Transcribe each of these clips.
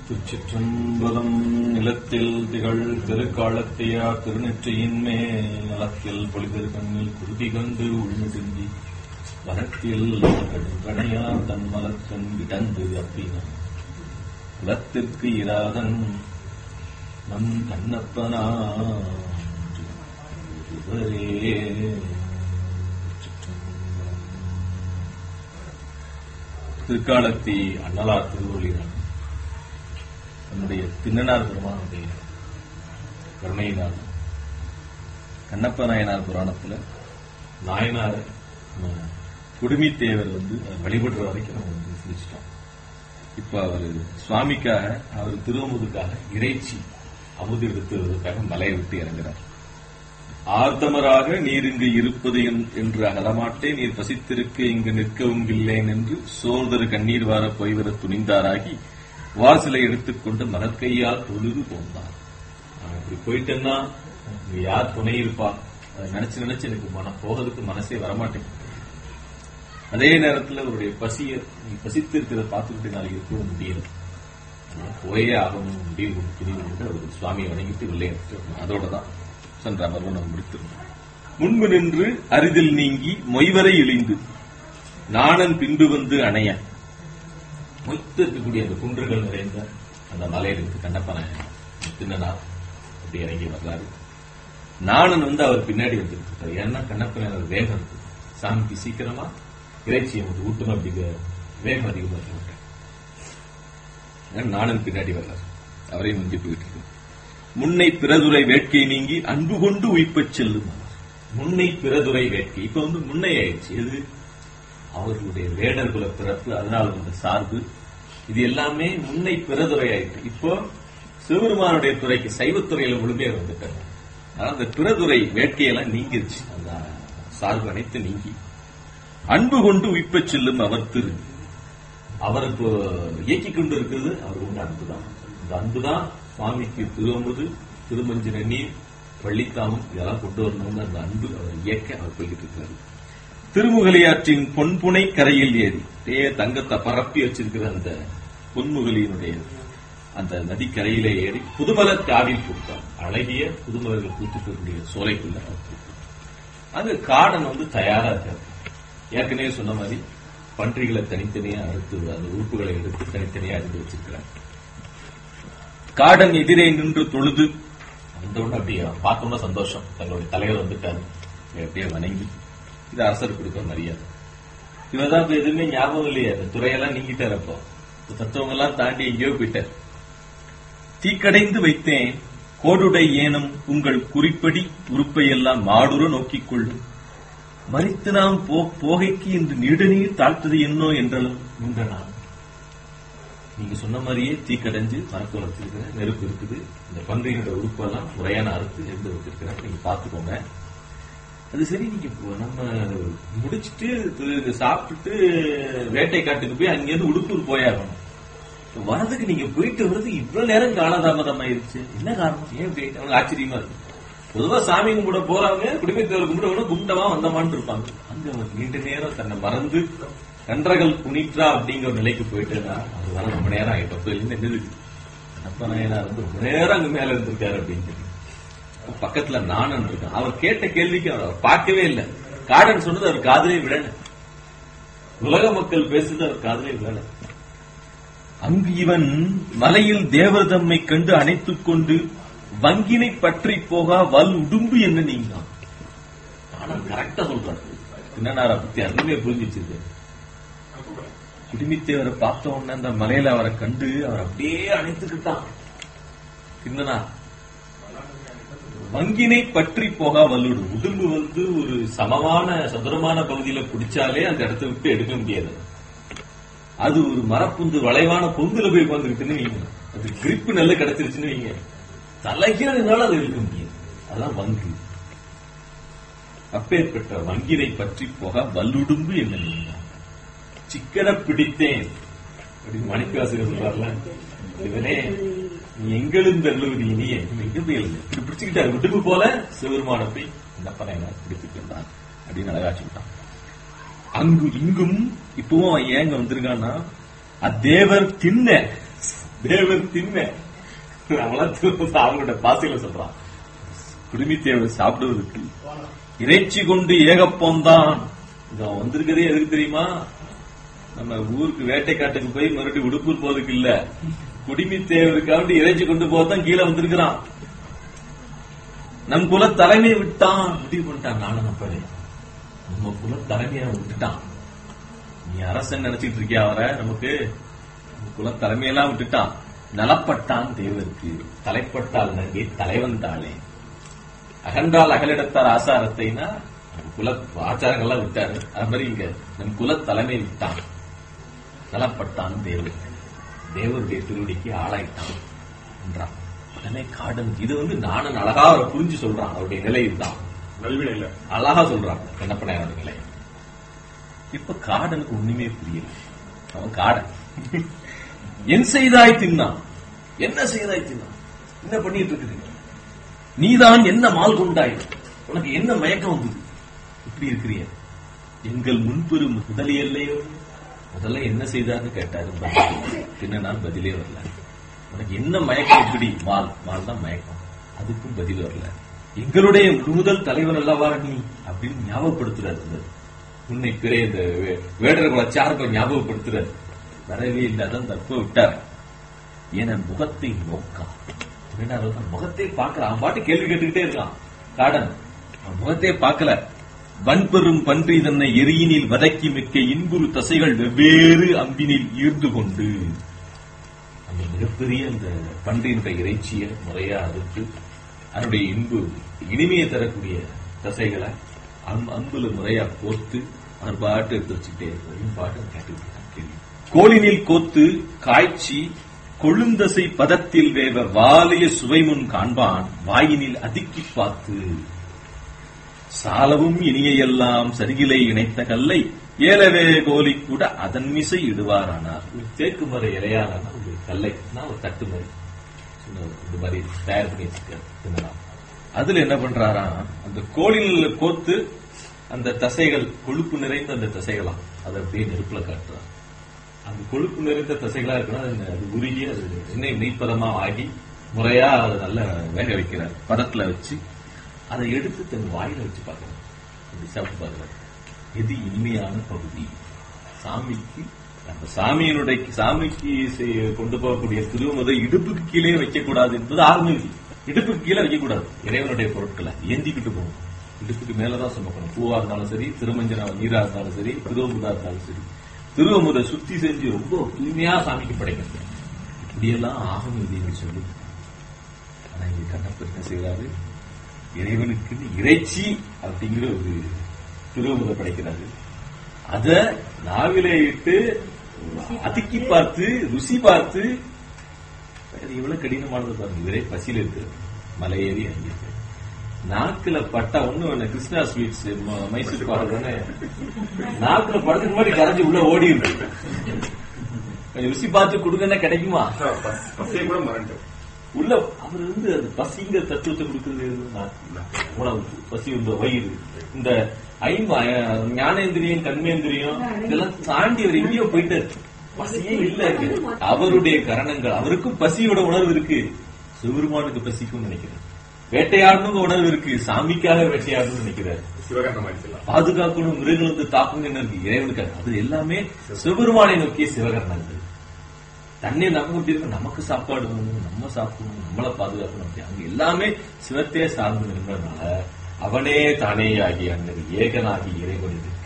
திருச்சிற்றம்பலம் நிலத்தில் திகழ் திருக்காலத்தையா திருநெற்றியின் மேல் நலத்தில் பொலிதர் கண்ணில் குருதி கண்டு உள்நெடுங்கி வனத்தில் கணையா தன் மலக்கண் விடந்து அப்பினான் குலத்திற்கு இராதன் நம் கண்ணப்பனா ஒருவரே திருக்காலத்தி அண்ணலார் திருவள்ளிதான் தன்னுடைய திண்ணனார் பெருமானுடைய கருணையினால் கண்ணப்ப நாயனார் புராணத்துல நாயனார் நம்ம குடுமி தேவர் வந்து வழிபடுற வரைக்கும் நம்ம வந்து சிரிச்சிட்டோம் இப்ப அவர் சுவாமிக்காக அவர் திருவமுதுக்காக இறைச்சி அமுது எடுத்துவதற்காக மலையை விட்டு இறங்குறார் ஆர்த்தமராக நீர் இங்கு இருப்பது என்- என்று அகலமாட்டே நீர் பசித்திருக்க இங்கு நிற்கவும் இல்லேன் என்று சோர்தரு கண்ணீர் வார போய்வர துணிந்தாராகி வாசலை எடுத்துக்கொண்டு மலர்கையால் தொழுது போந்தார் நான் இப்படி போயிட்டேன்னா இங்க யார் துணை இருப்பா அதை நினைச்சு நினைச்சு எனக்கு மன போகிறதுக்கு மனசே வரமாட்டேங்குது அதே நேரத்துல அவருடைய பசிய நீ பசித்து இருக்கிறத பார்த்துக்கிட்டு நாளைக்கு இருக்கவும் முடியல அதனால போயே ஆகணும் முடிவு துணிவு கொண்டு அவருக்கு சுவாமியை வணங்கிட்டு உள்ளே எடுத்து அதோட தான் சென்ற அமர்வு நம்ம முடித்திருந்தோம் முன்பு நின்று அரிதில் நீங்கி மொய்வரை இழிந்து நாணன் பின்பு வந்து அணைய மொய்த்து இருக்கக்கூடிய அந்த குன்றுகள் நிறைந்த அந்த மலையில் இருக்கு கண்ணப்பன தின்னனார் அப்படி இறங்கி வர்றாரு நாணன் வந்து அவர் பின்னாடி வந்துட்டு இருக்காரு ஏன்னா கண்ணப்பன அவர் வேகம் இருக்கு சாமிக்கு சீக்கிரமா இறைச்சியை வந்து ஊட்டணும் அப்படிங்கிற வேகம் அதிகமா இருக்கு நாணன் பின்னாடி வர்றாரு அவரையும் முந்தி போயிட்டு இருக்கு முன்னை பிறதுரை வேட்கை நீங்கி அன்பு கொண்டு உயிப்பச் செல்லும் முன்னை பிறதுரை வேட்கை இப்ப வந்து முன்னை ஆயிடுச்சு எது அவர்களுடைய வேடர் குல பிறப்பு அதனால வந்த சார்பு இது எல்லாமே முன்னை பிறதுரை ஆயிட்டு இப்போ சிவபெருமானுடைய துறைக்கு சைவத்துறையில முழுமையா வந்துட்டாங்க ஆனா அந்த பிறதுரை வேட்கையெல்லாம் நீங்கிருச்சு அந்த சார்பு அனைத்து நீங்கி அன்பு கொண்டு உயிப்பச் செல்லும் அவர் திரு அவர் இப்போ இயக்கிக் கொண்டு இருக்கிறது அவர் உண்ட அன்புதான் இந்த அன்புதான் சுவாமிக்கு திருவம்புது திருமஞ்சன நீர் பள்ளித்தாமம் இதெல்லாம் கொண்டு வரணும்னு அந்த அன்பு அவர் இயக்க அவர் போய்கிட்டு இருக்காரு திருமுகலியாற்றின் பொன்புனை கரையில் ஏறி டே தங்கத்தை பரப்பி வச்சிருக்கிற அந்த பொன்முகலியினுடைய அந்த நதிக்கரையிலே ஏறி புதுமலர் காவில் பூத்தார் அழகிய புதுமலர்கள் பூத்துக்கக்கூடிய சோலைக்குள்ள அவர் பூத்தார். அங்க காடன் வந்து தயாரா இருக்காரு ஏற்கனவே சொன்ன மாதிரி பன்றிகளை தனித்தனியா அறுத்து அந்த உறுப்புகளை எடுத்து தனித்தனியா அறுத்து வச்சிருக்கிறார் காடன் எதிரே நின்று தொழுது வந்தவுடனே அப்படியே பார்த்தோம்னா சந்தோஷம் தங்களுடைய தலைவர் வந்துட்டாரு அப்படியே வணங்கி இது அரசர் கொடுக்கிற மரியாதை இவதான் இப்ப எதுவுமே ஞாபகம் இல்லையே அந்த துறையெல்லாம் நீங்கிட்டார் அப்போ இந்த தத்துவங்க எல்லாம் தாண்டி எங்கேயோ போயிட்டார் தீக்கடைந்து வைத்தேன் கோடுடை ஏனும் உங்கள் குறிப்படி உறுப்பையெல்லாம் மாடுற நோக்கிக் கொள்ளும் மறித்து நாம் போ- போகைக்கு இன்று நீடுநீர் தாழ்த்தது என்னோ என்றாலும் நின்ற நான் நீங்க சொன்ன மாதிரியே தீக்கடைஞ்சு மரத்து வளர்த்துருக்கிற நெருப்பு இருக்குது இந்த பன்றியினோட உறுப்பெல்லாம் முறையான அறுத்து எடுத்து வச்சிருக்கிறேன் நீங்க பாத்துக்கோங்க அது சரி நீங்க இப்போ நம்ம முடிச்சிட்டு இது சாப்பிட்டுட்டு வேட்டை காட்டுக்கு போய் அங்கிருந்து உடுப்பூர் போயாகணும் இப்ப வரதுக்கு நீங்க போயிட்டு வர்றது இவ்வளவு நேரம் காலதாமதம் ஆயிருச்சு என்ன காரணம் ஏன் இப்படி அவங்க ஆச்சரியமா இருக்கு பொதுவா சாமி கும்பிட போறவங்க குடிமைத்தேவர் கும்பிடவங்க கும்பிட்டமா வந்தமான்னு இருப்பாங்க அங்க அவர் நீண்ட நேரம் தன்னை மறந்து கன்றகள் புனிற்றா அப்படிங்கிற ஒரு நிலைக்கு போயிட்டு அது வர ரொம்ப நேரம் ஆயிட்டு அப்ப இருந்து என்னது அப்ப நாயனார் வந்து ரொம்ப நேரம் அங்க மேல இருந்திருக்காரு அப்படின்னு சொல்லி. அப்ப பக்கத்துல நானன் இருக்கான் அவர் கேட்ட கேள்விக்கு அவர் அவர் பார்க்கவே இல்லை காடன் சொன்னது அவர் காதலே விடல உலக மக்கள் பேசுறது அவர் காதலே விடல அங்கு இவன் மலையில் தேவர் தம்மை கண்டு அணைத்துக் கொண்டு வங்கினை பற்றி போகா வல் உடும்பு என்ன நீங்க ஆனா கரெக்டா சொல்றாரு என்னன்னார பத்தி அருமையை புரிஞ்சு வச்சிருக்காரு குடிமித்தேவரை பார்த்த உடனே அந்த மலையில அவரை கண்டு அவர் அப்படியே அணைத்துக்கிட்டான் என்னன்னா வங்கினை பற்றி போகா வல்லுடு உடும்பு வந்து ஒரு சமமான சதுரமான பகுதியில பிடிச்சாலே அந்த இடத்தை விட்டு எடுக்க முடியாது அது ஒரு மரப்புந்து வளைவான பொந்துல போய் உட்காந்துக்கிட்டுன்னு வைங்க அது கிரிப்பு நல்லா கிடைச்சிருச்சுன்னு வைங்க தலைகீழனால அது இருக்க முடியாது அதான் வங்கு அப்பேற்பட்ட வங்கினை பற்றி போக வல்லுடும்பு என்ன நீங்க சிக்கன பிடித்தேன் அப்படின்னு மாணிக்கவாசகர் சொல்றாருல இவனே நீ எங்களும் தள்ளுவது நீ எங்க போய் எழுது இப்படி பிடிச்சுக்கிட்டாரு விடுப்பு போல சிவருமான போய் என்ன பண்ண பிடித்துட்டு இருந்தான் அப்படின்னு அழகாச்சு விட்டான் அங்கு இங்கும் இப்பவும் அவன் ஏங்க வந்திருக்கான்னா அத்தேவர் தின்ன தேவர் தின்ன அவங்களாம் திரும்ப அவங்களோட பாசையில சொல்றான் குடுமி தேவர் சாப்பிடுவதற்கு இறைச்சி கொண்டு ஏகப்போந்தான் இங்க அவன் வந்திருக்கிறதே எதுக்கு தெரியுமா நம்ம ஊருக்கு வேட்டைக்காட்டுக்கு போய் மறுபடியும் உடுப்பூர் போறதுக்கு இல்ல குடிமி தேவருக்காண்டி இறைச்சி கொண்டு போதான் கீழே வந்திருக்கிறான் நம் குல தலைமையை விட்டான் முடிவு பண்ணிட்டான் நானும் அப்படி நம்ம குல தலைமையை விட்டுட்டான் நீ அரசன் நினைச்சிட்டு இருக்கியா அவரை நமக்கு நம்ம குல தலைமையெல்லாம் விட்டுட்டான் நலப்பட்டான் தேவருக்கு தலைப்பட்டால் நங்கை தலைவன் தாளே அகன்றால் அகலிடத்தார் ஆசாரத்தைனா நம்ம குல ஆச்சாரங்கள்லாம் விட்டாரு அது மாதிரி இங்க நம் குல தலைமை விட்டான் நலப்பட்டான் தேவர் தேவருடைய திருவடிக்கு ஆளாயிட்டான் என்றான் உடனே காடன் இது வந்து நானன் அழகா அவரை புரிஞ்சு சொல்றான் அவருடைய நிலை இதுதான் நல்வினை இல்ல அழகா சொல்றான் கண்ணப்பனையாரோட நிலை இப்ப காடனுக்கு ஒண்ணுமே புரியல அவன் காடன் என் செய்தாய் தின்னான் என்ன செய்தாய் தின்னான் என்ன பண்ணிட்டு இருக்கிறீங்க நீதான் என்ன மால் கொண்டாய் உனக்கு என்ன மயக்கம் வந்தது இப்படி இருக்கிறிய எங்கள் முன்பெரும் முதலியல்லையோ முதல்ல என்ன செய்தார்னு கேட்டாரு பதில். பின்ன நான் பதிலே வரல உனக்கு என்ன மயக்கம் இப்படி மால் மால் தான் மயக்கம் அதுக்கும் பதில் வரல எங்களுடைய முதல் தலைவன் அல்லவா நீ அப்படின்னு ஞாபகப்படுத்துறாரு இந்த உன்னை பிறை இந்த வே- வேடர் குல சார்பை ஞாபகப்படுத்துறாரு வரவே இல்லை அதான் தப்பு விட்டார் என முகத்தை நோக்கம் என்ன அர்த்தம்? முகத்தை பார்க்கல அவன் பாட்டு கேள்வி கேட்டுக்கிட்டே இருக்கான் காடன் அவன் முகத்தை பார்க்கல வன்பெரும் பன்றி தன்னை எரியினில் வதக்கி மிக்க இன்புறு தசைகள் வெவ்வேறு அம்பினில் ஈர்ந்து கொண்டு அந்த மிகப்பெரிய அந்த பன்றியினுடைய இறைச்சியை முறையா அறுத்து அதனுடைய இன்பு இனிமையை தரக்கூடிய தசைகளை அம்- அம்புல முறையா கோர்த்து அவர் பாட்டு எடுத்து வச்சுக்கிட்டே இருப்பார் பாட்டு கேட்டுக்கிட்டு இருக்கான் கேள்வி கோலினில் கோத்து காய்ச்சி கொழுந்தசை பதத்தில் வேவ வாலிய சுவைமுன் காண்பான் வாயினில் அதுக்கி பார்த்து சாலவும் இனியெல்லாம் சரிகிலை இணைத்த கல்லை ஏலவே கோலி கூட அதன் மிசை இடுவாரானார் ஒரு தேக்கு மர இலையாரான ஒரு கல்லை நான் ஒரு தட்டு மாதிரி சின்ன ஒரு இது மாதிரி தயார் பண்ணி வச்சிருக்காரு தின்னலாம். அதுல என்ன பண்றாராம் அந்த கோலில கோத்து அந்த தசைகள் கொழுப்பு நிறைந்த அந்த தசைகளாம் அதை அப்படியே நெருப்புல காட்டுறான் அந்த கொழுப்பு நிறைந்த தசைகளா இருக்கணும் அது அது உருகி அது எண்ணெய் நெய்ப்பதமா ஆகி முறையா அதை நல்லா வேக வைக்கிறார் பதத்துல வச்சு அதை எடுத்து தன் வாயில வச்சு பார்க்கணும் அப்படி சாப்பிட்டு பார்க்கறாரு எது இனிமையான பகுதி சாமிக்கு நம்ம சாமியினுடைய சாமிக்கு செய்- கொண்டு போகக்கூடிய திருமுதை இடுப்புக்கு கீழே வைக்கக்கூடாது என்பது ஆர்மிக்கு இடுப்புக்கு கீழே வைக்கக்கூடாது இறைவனுடைய பொருட்களை ஏந்திக்கிட்டு போகணும் இடுப்புக்கு மேலதான் சுமக்கணும் பூவா இருந்தாலும் சரி திருமஞ்சன நீரா இருந்தாலும் சரி திருவமுதா இருந்தாலும் சரி திருவமுதை சுத்தி செஞ்சு ரொம்ப தூய்மையா சாமிக்கு படைக்கணும் இப்படியெல்லாம் ஆகும் விதிகள் சொல்லி ஆனா இங்க கண்ணப்பர் என்ன செய்யறாரு இறைவனுக்கு இறைச்சி அப்படிங்கிற ஒரு திருவமுதை படைக்கிறாரு அத நாவிலே இட்டு அதுக்கி பார்த்து ருசி பார்த்து அது எவ்வளவு கடினமானது பாருங்க இவரே பசியில இருக்கு மலை ஏறி அங்கே இருக்கு. நாக்குல பட்டா ஒண்ணு வேணும் கிருஷ்ணா ஸ்வீட்ஸ் ம- மைசூர் பாக்கு தானே நாக்குல படத்துக்கு முன்னாடி கரைஞ்சு உள்ள ஓடி இருக்கு கொஞ்சம் ருசி பார்த்து கொடுங்கன்னா கிடைக்குமா பசையை கூட மறந்து உள்ள அவர் வந்து அந்த பசிங்கிற தத்துவத்தை கொடுக்கிறது எது? நாக்கு. உணவு பசி இந்த வயிறு இந்த ஐம்பா ஞானேந்திரியம் கண்மேந்திரியம் இதெல்லாம் தாண்டி அவர் எங்கேயோ போயிட்டாரு பசியே இல்ல இங்க. அவருடைய கரணங்கள் அவருக்கும் பசியோட உணர்வு இருக்கு சிவருமானுக்கு பசிக்கும் நினைக்கிறேன் வேட்டையாடணும் உணர்வு இருக்கு சாமிக்காக வேட்டையாடணும்னு நினைக்கிறார் சிவகாந்தம் ஆயிடுச்சுலாம் பாதுகாக்கணும் மிருகங்கள் வந்து தாக்குங்க இருக்கு இறைவனுக்காக அது எல்லாமே சிவபெருமானை நோக்கிய சிவகரணங்கள் தண்ணி நமக்கு எப்படி இருக்கும் நமக்கு சாப்பாடு வேணும் நம்ம சாப்பிடணும் நம்மளை பாதுகாக்கணும் அப்படி அங்க எல்லாமே சிவத்தையே சார்ந்து நின்றதுனால அவனே தானே ஆகி அண்ணன் ஏகனாகி இறைவன் இருக்க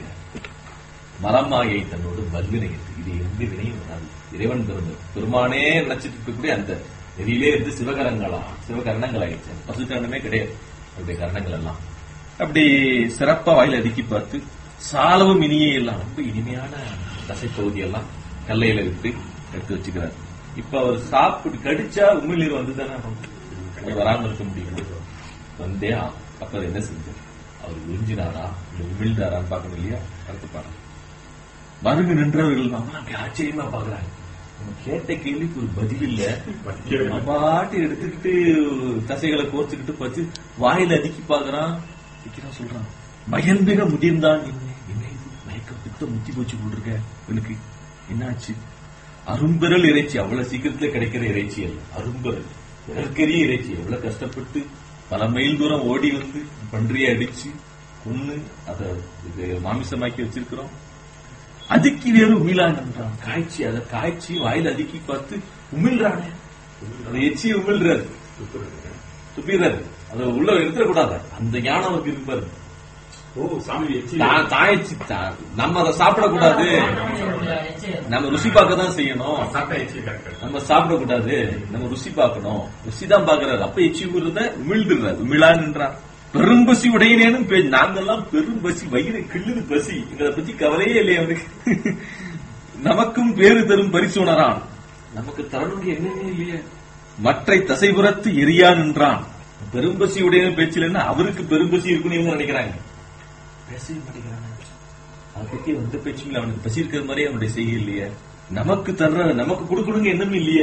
மரமாயை தன்னோடு வல்வினை இருக்கு. இது எந்த வினையும் வராது இறைவன் பெருமை பெருமானே நினைச்சிட்டு இருக்கக்கூடிய அந்த நெறியிலே இருந்து சிவகரங்களா சிவகரணங்கள் ஆயிடுச்சு பசுக்கரணமே கிடையாது அவருடைய கரணங்கள் எல்லாம் அப்படி சிறப்பா வாயில அடுக்கி பார்த்து சாலவும் இனியே எல்லாம் ரொம்ப இனிமையான தசை பகுதி எல்லாம் கல்லையில விட்டு எடுத்து வச்சுக்கிறார் இப்ப அவர் சாப்பிட்டு கடிச்சா உமிழ்நீர் வந்துதானே ஆகும். அது வராம இருக்க முடியும் வந்தே ஆகும். அப்ப அது என்ன செஞ்சார் அவர் உறிஞ்சினாரா இல்ல உமிழ்ந்தாரான்னு பார்க்கணும் இல்லையா அடுத்து பாருங்க வருங்க நின்றவர்கள் நம்மளாம் அப்படி ஆச்சரியமா பாக்குறாங்க நம்ம கேட்ட கேள்விக்கு ஒரு பதில் இல்ல நம்ம பாட்டு எடுத்துக்கிட்டு தசைகளை கோர்த்துக்கிட்டு பார்த்து வாயில அடுக்கி பாக்குறான் விக்கிறான் சொல்றான் பயன்மிக முதிர்ந்தான் என்ன என்ன இது மயக்கம் பித்த முத்தி போச்சு போட்டிருக்க எனக்கு என்னாச்சு அரும்பெறல் இறைச்சி அவ்வளவு சீக்கிரத்துல கிடைக்கிற இறைச்சி அல்ல அரும்பெறல் விளக்கரிய இறைச்சி எவ்வளவு கஷ்டப்பட்டு பல மைல் தூரம் ஓடி வந்து பன்றியை அடிச்சு கொன்னு அதை இது மாமிசமாக்கி வச்சிருக்கிறோம் அதுக்கு வேறு உமிழான்றான் காய்ச்சி அதை காய்ச்சி வாயில அதுக்கி பார்த்து உமிழ்றானே அதை எச்சி உமிழ்றாரு துப்பிடுறாரு அதை உள்ள எடுத்துடக்கூடாது அந்த ஞானம் அவருக்கு இருப்பாரு ஓ சாமி எச்சி தா- தாய்ச்சி தா- நம்ம அதை சாப்பிடக்கூடாது நம்ம ருசி பார்க்க தான் செய்யணும் சாப்பிட்டா எச்சி கரெக்ட் நம்ம சாப்பிடக்கூடாது நம்ம ருசி பார்க்கணும் ருசி தான் பாக்குறாரு அப்ப எச்சி ஊறுறத உமிழ்ந்துடுறாரு உமிழான்ன்றான் பெரும்பசி உடையனேனும் பே- நாங்கெல்லாம் பெரும்பசி வயிறு கிள்ளுது பசி எங்களை பத்தி கவலையே இல்லையா அவனுக்கு நமக்கும் பேரு தரும் பரிசு உணரான் நமக்கு தரணுங்க என்னன்னே இல்லையே மற்றை தசைபுறத்து எரியான் என்றான் பெரும்பசி உடைய பேச்சில் அவருக்கு பெரும்பசி இருக்குன்னு இவங்க நினைக்கிறாங்க பேசவே மாட்டேங்கிறாங்க அதை பத்தி எந்த பேச்சும் இல்ல அவனுக்கு பசி இருக்கிற மாதிரி அவனுடைய செய்கை இல்லையே நமக்கு தர்ற நமக்கு கொடுக்கணுங்க என்னமே இல்லையே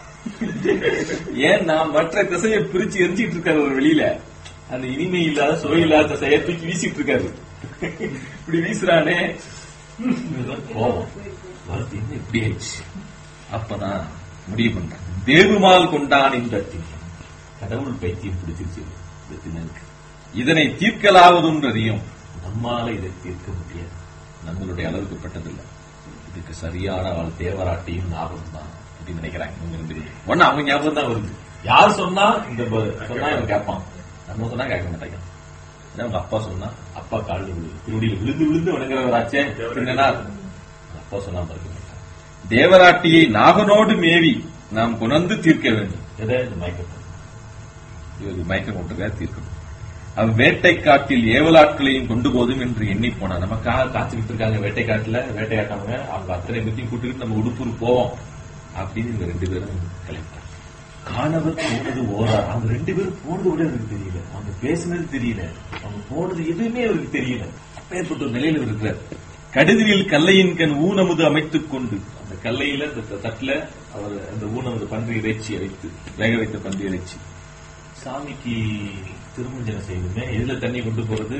ஏன் நான் மற்ற திசையை பிரிச்சு எரிஞ்சிட்டு இருக்காரு ஒரு வெளியில அந்த இனிமை இல்லாத சுவை இல்லாத திசையை தூக்கி வீசிட்டு இருக்காரு இப்படி வீசுறானே இதுதான் கோபம் வருது என்ன இப்படி ஆயிடுச்சு அப்பதான் முடிவு பண்றான் தேவுமால் கொண்டான் இந்த திண்ணம் கடவுள் பைத்தியம் பிடிச்சிருச்சு இந்த திண்ணனுக்கு இதனை தீர்க்கலாவதுன்றதையும் நம்மால இதை தீர்க்க முடியாது நம்மளுடைய அளவுக்கு பட்டதில்லை இதுக்கு சரியான ஆள் தேவராட்டியும் ஞாபகம் தான் அப்படின்னு நினைக்கிறாங்க இவங்க ரெண்டு பேரும். ஒண்ணு அவங்க ஞாபகம் தான் வருது யார் சொன்னா இந்த ப- சொன்னா இவன் கேட்பான் நம்ம சொன்னா கேட்க மாட்டாங்க ஏன்னா அவங்க அப்பா சொன்னா அப்பா காலில் விழுது திருடியில் விழுந்து விழுந்து வணங்குறவராச்சே என்னன்னா அப்பா சொன்னா மறக்க மாட்டான் தேவராட்டியை நாகனோடு மேவி நாம் கொணர்ந்து தீர்க்க வேண்டும் எதை இந்த மயக்கத்தை இவர் மயக்கம் கொண்டுதான் தீர்க்கணும் அவ் வேட்டை காட்டில் ஏவலாட்களையும் கொண்டு போதும் என்று எண்ணி போனா நமக்காக காத்துக்கிட்டு இருக்காங்க வேட்டை காட்டுல வேட்டையாட்டவங்க அவங்க அத்தனை பேத்தையும் கூட்டிட்டு நம்ம உடுப்பூர் போவோம் அப்படின்னு இந்த ரெண்டு பேரும் கிளம்பிட்டாங்க காணவர் போனது ஓரார் அவங்க ரெண்டு பேரும் போனது கூட அவருக்கு தெரியல அவங்க பேசுனது தெரியல அவங்க போனது எதுவுமே அவருக்கு தெரியல அப்பேற்பட்ட ஒரு நிலையில இவர் இருக்கிறார் கடுதிரில் கல்லையின் கண் ஊனமுது அமைத்துக் கொண்டு அந்த கல்லையில அந்த தட்டுல அவர் அந்த ஊனமுது பன்றி இறைச்சி வைத்து வேக வைத்த பன்றி இறைச்சி சாமிக்கு திருமஞ்சனம் செய்யணுமே எதுல தண்ணி கொண்டு போறது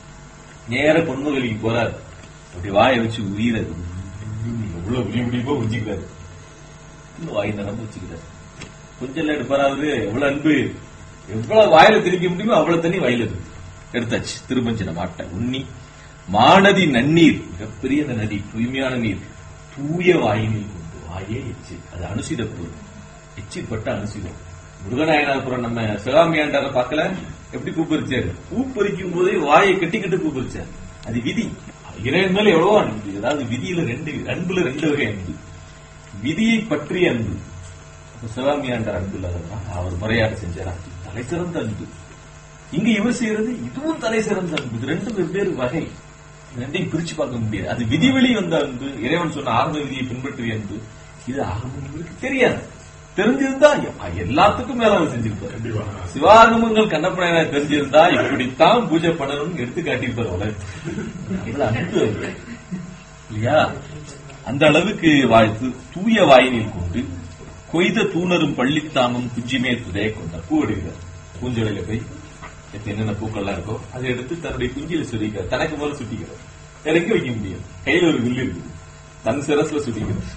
நேர பொன்முகலிக்கு போறாரு அப்படி வாயை வச்சு உயிரது எவ்வளவு விழி முடியுமோ உஞ்சிக்கிறாரு இன்னும் வாய் நிரம்ப வச்சுக்கிறாரு கொஞ்சம் எடுப்பாரு அவரு எவ்வளவு அன்பு எவ்வளவு வாயில திரிக்க முடியுமோ அவ்வளவு தண்ணி வாயில இருக்கு எடுத்தாச்சு திருமஞ்சனம் மாட்டை உண்ணி மாநதி நன்னீர் மிகப்பெரிய அந்த நதி தூய்மையான நீர் தூய வாயினில் கொண்டு வாயே எச்சு அது அனுசிதப்பூர் எச்சிப்பட்ட அனுசிதம் முருகநாயனாபுரம் நம்ம சிவகாமியாண்டார பார்க்கல எப்படி பூ பறிச்சாரு பூ பறிக்கும் போதே வாயை கட்டிக்கிட்டு பூ பறிச்சாரு அது விதி இறைவன் மேல எவ்வளவோ அன்பு அதாவது விதியில ரெண்டு அன்புல ரெண்டு வகை அன்பு விதியை பற்றிய அன்பு அப்ப சிவகாமியாண்டார் அன்பு இல்லாதவரா அவர் முறையாக செஞ்சாரா தலை சிறந்த அன்பு இங்க இவர் செய்யறது இதுவும் தலை சிறந்த அன்பு இது ரெண்டும் வெவ்வேறு வகை இது ரெண்டையும் பிரிச்சு பார்க்க முடியாது அது விதிவெளி வந்த அன்பு இறைவன் சொன்ன ஆரம்ப விதியை பின்பற்றிய அன்பு இது ஆகமம் இவருக்கு தெரியாது தெரிஞ்சிருந்தா எ- எல்லாத்துக்கும் மேல அவர் செஞ்சிருப்பாரு கண்டிப்பா சிவாகமங்கள் கண்ணப்பன தெரிஞ்சிருந்தா இப்படித்தான் பூஜை பண்ணணும்னு எடுத்து காட்டியிருப்பாரு உலகத்துக்கு. இவ்வளவு அன்பு அவருக்கு. இல்லையா அந்த அளவுக்கு வாழ்த்து தூய வாயினில் கொண்டு கொய்த தூணரும் பள்ளித்தாமும் குஞ்சிமே துதைய கொண்ட பூ எடுக்கிறார் பூஞ்சொலையில போய் இப்ப என்னென்ன பூக்கள்லாம் இருக்கோ அதை எடுத்து தன்னுடைய குஞ்சில சுட்டிக்கிறார் தனக்கு முதல்ல சுட்டிக்கிறார் இறக்கி வைக்க முடியும் கையில ஒரு வில்லு இருக்குது தன் சிரஸ்ல சுட்டிக்கிறார்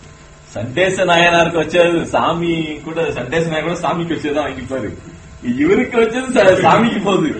சண்டேச நாயனாருக்கு வச்சது சாமி கூட சண்டேச நாயர் கூட சாமிக்கு வச்சதுதான் வாங்கிப்பாரு இவருக்கு வச்சது ச- சாமிக்கு போகுது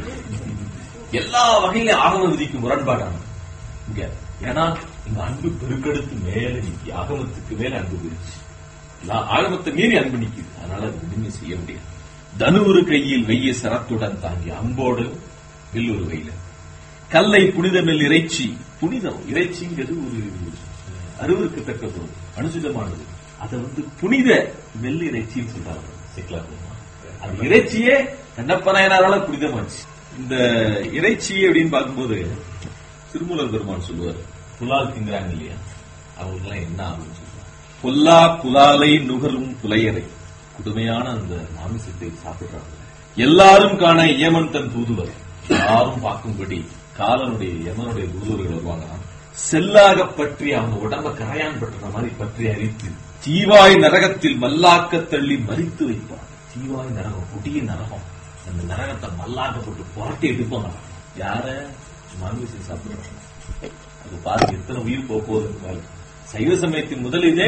எல்லா வகையிலும் ஆகம விதிக்கு முரண்பாடான இங்க ஏன்னா இங்க அன்பு பெருக்கெடுத்து மேல நிக்கி ஆகமத்துக்கு மேல அன்பு போயிடுச்சு எல்லா- ஆகமத்தை மீறி அன்பு நிக்குது அதனால அது எதுவுமே செய்ய முடியாது தனுவுரு கையில் வெய்ய சரத்துடன் தாங்கி அம்போடு வில்லுரு கையில கல்லை புனிதமில் இறைச்சி புனிதம் இறைச்சிங்கிறது ஒரு அருவருக்கத்தக்க பொருள் அனுசிதமானது அதை வந்து புனித மெல் இறைச்சின்னு சொல்றாங்க சிக்கலா அது இறைச்சியே கண்ணப்பநாயனாரால புனிதமாச்சு இந்த இறைச்சி அப்படின்னு பார்க்கும்போது திருமூலர் பெருமான் சொல்லுவார் புலால் திங்கிறாங்க இல்லையா அவங்களுக்கெல்லாம் என்ன ஆகும்னு சொல்லுவாங்க பொல்லா புலாலை நுகரும் புலையரை கொடுமையான அந்த மாமிசத்தை சாப்பிடுறாங்க எல்லாரும் காண யமன் தன் தூதுவர் யாரும் பார்க்கும்படி காலனுடைய யமனுடைய தூதுவர்கள் வருவாங்க செல்லாக பற்றி அவங்க உடம்ப கரையான் பட்டுற மாதிரி பற்றி அரித்து தீவாய் நரகத்தில் மல்லாக்க தள்ளி மறித்து வைப்பார் தீவாய் நரகம் கொடிய நரகம் அந்த நரகத்தை மல்லாக்க போட்டு புரட்டி எடுப்பாங்க யார மாமிசம் சாப்பிடுறாங்க அது பாருங்க எத்தனை உயிர் போக போகுதுன்னு பாருங்க. சைவ சமயத்தின் முதலிலே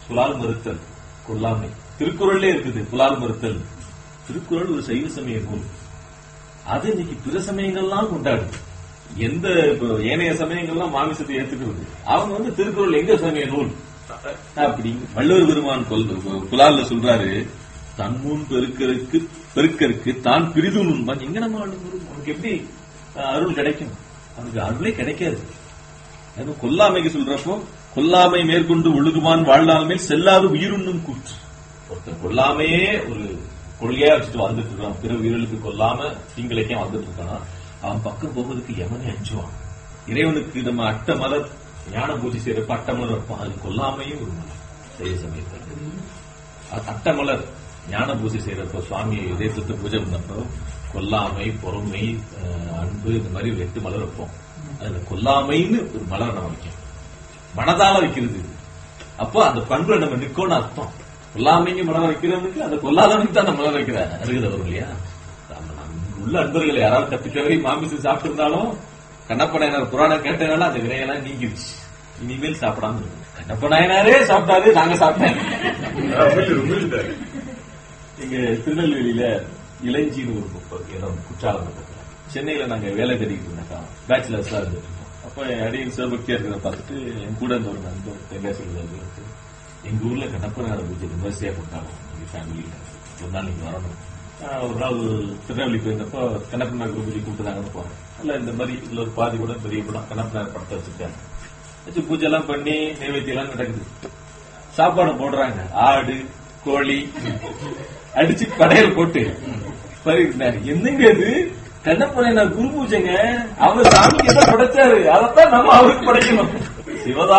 புலால் மறுத்தல் கொல்லாமை திருக்குறள்லே இருக்குது புலால் மறுத்தல் திருக்குறள் ஒரு சைவ சமய நூல் அது இன்னைக்கு பிற சமயங்கள்லாம் கொண்டாடுது எந்த இப்போ ஏனைய சமயங்கள்லாம் மாமிசத்தை ஏத்துக்கிறது அவங்க வந்து திருக்குறள் எங்க சமய நூல் அப்படி வள்ளுவர் பெருமான் கொல் புலால்ல சொல்றாரு தன்முன் பெருக்கருக்கு பெருக்கருக்கு தான் பிரிதும் உண்பான் எங்க நம்ம அணுகுறோம்? அவனுக்கு எப்படி அஹ், அருள் கிடைக்கும் அவனுக்கு அருளே கிடைக்காது அதுவும் கொல்லாமைக்கு சொல்றப்போ கொல்லாமை மேற்கொண்டு ஒழுகுமான் வாழ்நாள் மேல் செல்லாது உயிருண்ணும் கூற்று ஒருத்தன் கொல்லாமையே ஒரு கொள்கையா வச்சுட்டு வந்துட்டு இருக்கான் பிற உயிர்களுக்கு கொல்லாம தீங்கிழைக்க வந்துட்டு இருக்கான் அவன் பக்கம் போவதுக்கு எவனே அஞ்சுவான் இறைவனுக்கு நம்ம அட்ட மலர் ஞான பூஜை செய்யறப்ப அட்ட மலர் வைப்போம் அது கொல்லாமையும் ஒரு மலர் செய்ய சமயத்தில் அ- அட்ட மலர் ஞான பூஜை செய்யறப்போ சுவாமி இதயத்தை பூஜை பண்ணப்போ கொல்லாமை பொறுமை அஹ், அன்பு இந்த மாதிரி ஒரு எட்டு மலர் வைப்போம் அதுல கொல்லாமைன்னு ஒரு மலர் நம்ம வைக்கணும் மனதால வைக்கிறது அப்போ அந்த பண்புல நம்ம நிக்கோன்னு அர்த்தம் கொல்லாமைங்க மலர் வைக்கிறவனுக்கு அந்த கொல்லாதவனுக்கு தான் அந்த மலர் வைக்கிற அருகதை வரும் இல்லையா நம்ம நம்ம உள்ள அன்பர்கள் யாராவது கத்துக்கவே மாமிசம் சாப்பிட்டிருந்தாலும் கண்ணப்ப நாயனார் புராணம் கேட்டனால அந்த வினையெல்லாம் நீங்கிருச்சு இனிமேல் சாப்பிடாம இருக்கும் கண்ணப்ப நாயனாரே சாப்பிட்டாரு நாங்க சாப்பிட்டேன் உமிழ், உமிழ்ந்தாரு. இங்க திருநெல்வேலியில இளஞ்சின்னு ஒரு பக்கம் இடம் குற்றாலம் பக்கத்துல. சென்னையில நாங்க வேலை தேடிட்டு இருந்தாக்கா பேச்சுலர்ஸா இருந்துட்டு இருந்தோம். அப்ப என் அடியின் சிவபக்தியா இருக்கிறத பார்த்துட்டு என் கூட இருந்த ஒரு நண்பர் தென்காசி இருக்கு எங்க ஊர்ல கண்ணப்பனார பூஜை விமர்சையா கொண்டாடும் எங்க ஃபேமிலியில ஒரு நாள் நீங்க வரணும் ஆஹ் ஒரு நாள் திருநெல்வேலி போயிருந்தப்போ கண்ணப்பனார் பூஜை கூப்பிட்டுதாங்கன்னு போறேன் இல்ல இந்த மாதிரி இதுல ஒரு பாதி கூட பெரிய படம் கண்ணப்பனார் படத்தை வச்சிருக்காங்க வச்சு பூஜை எல்லாம் பண்ணி நைவேத்தியம் எல்லாம் நடக்குது சாப்பாடு போடுறாங்க ஆடு கோழி அடிச்சு படையல் போட்டு பருகிறாரு என்னங்க இது கண்ணப்பனை நான் குரு பூஜைங்க அவர் சாமிக்கு என்ன படைச்சாரு அதைத்தான் நம்ம அவருக்கு படைக்கணும் சிவதா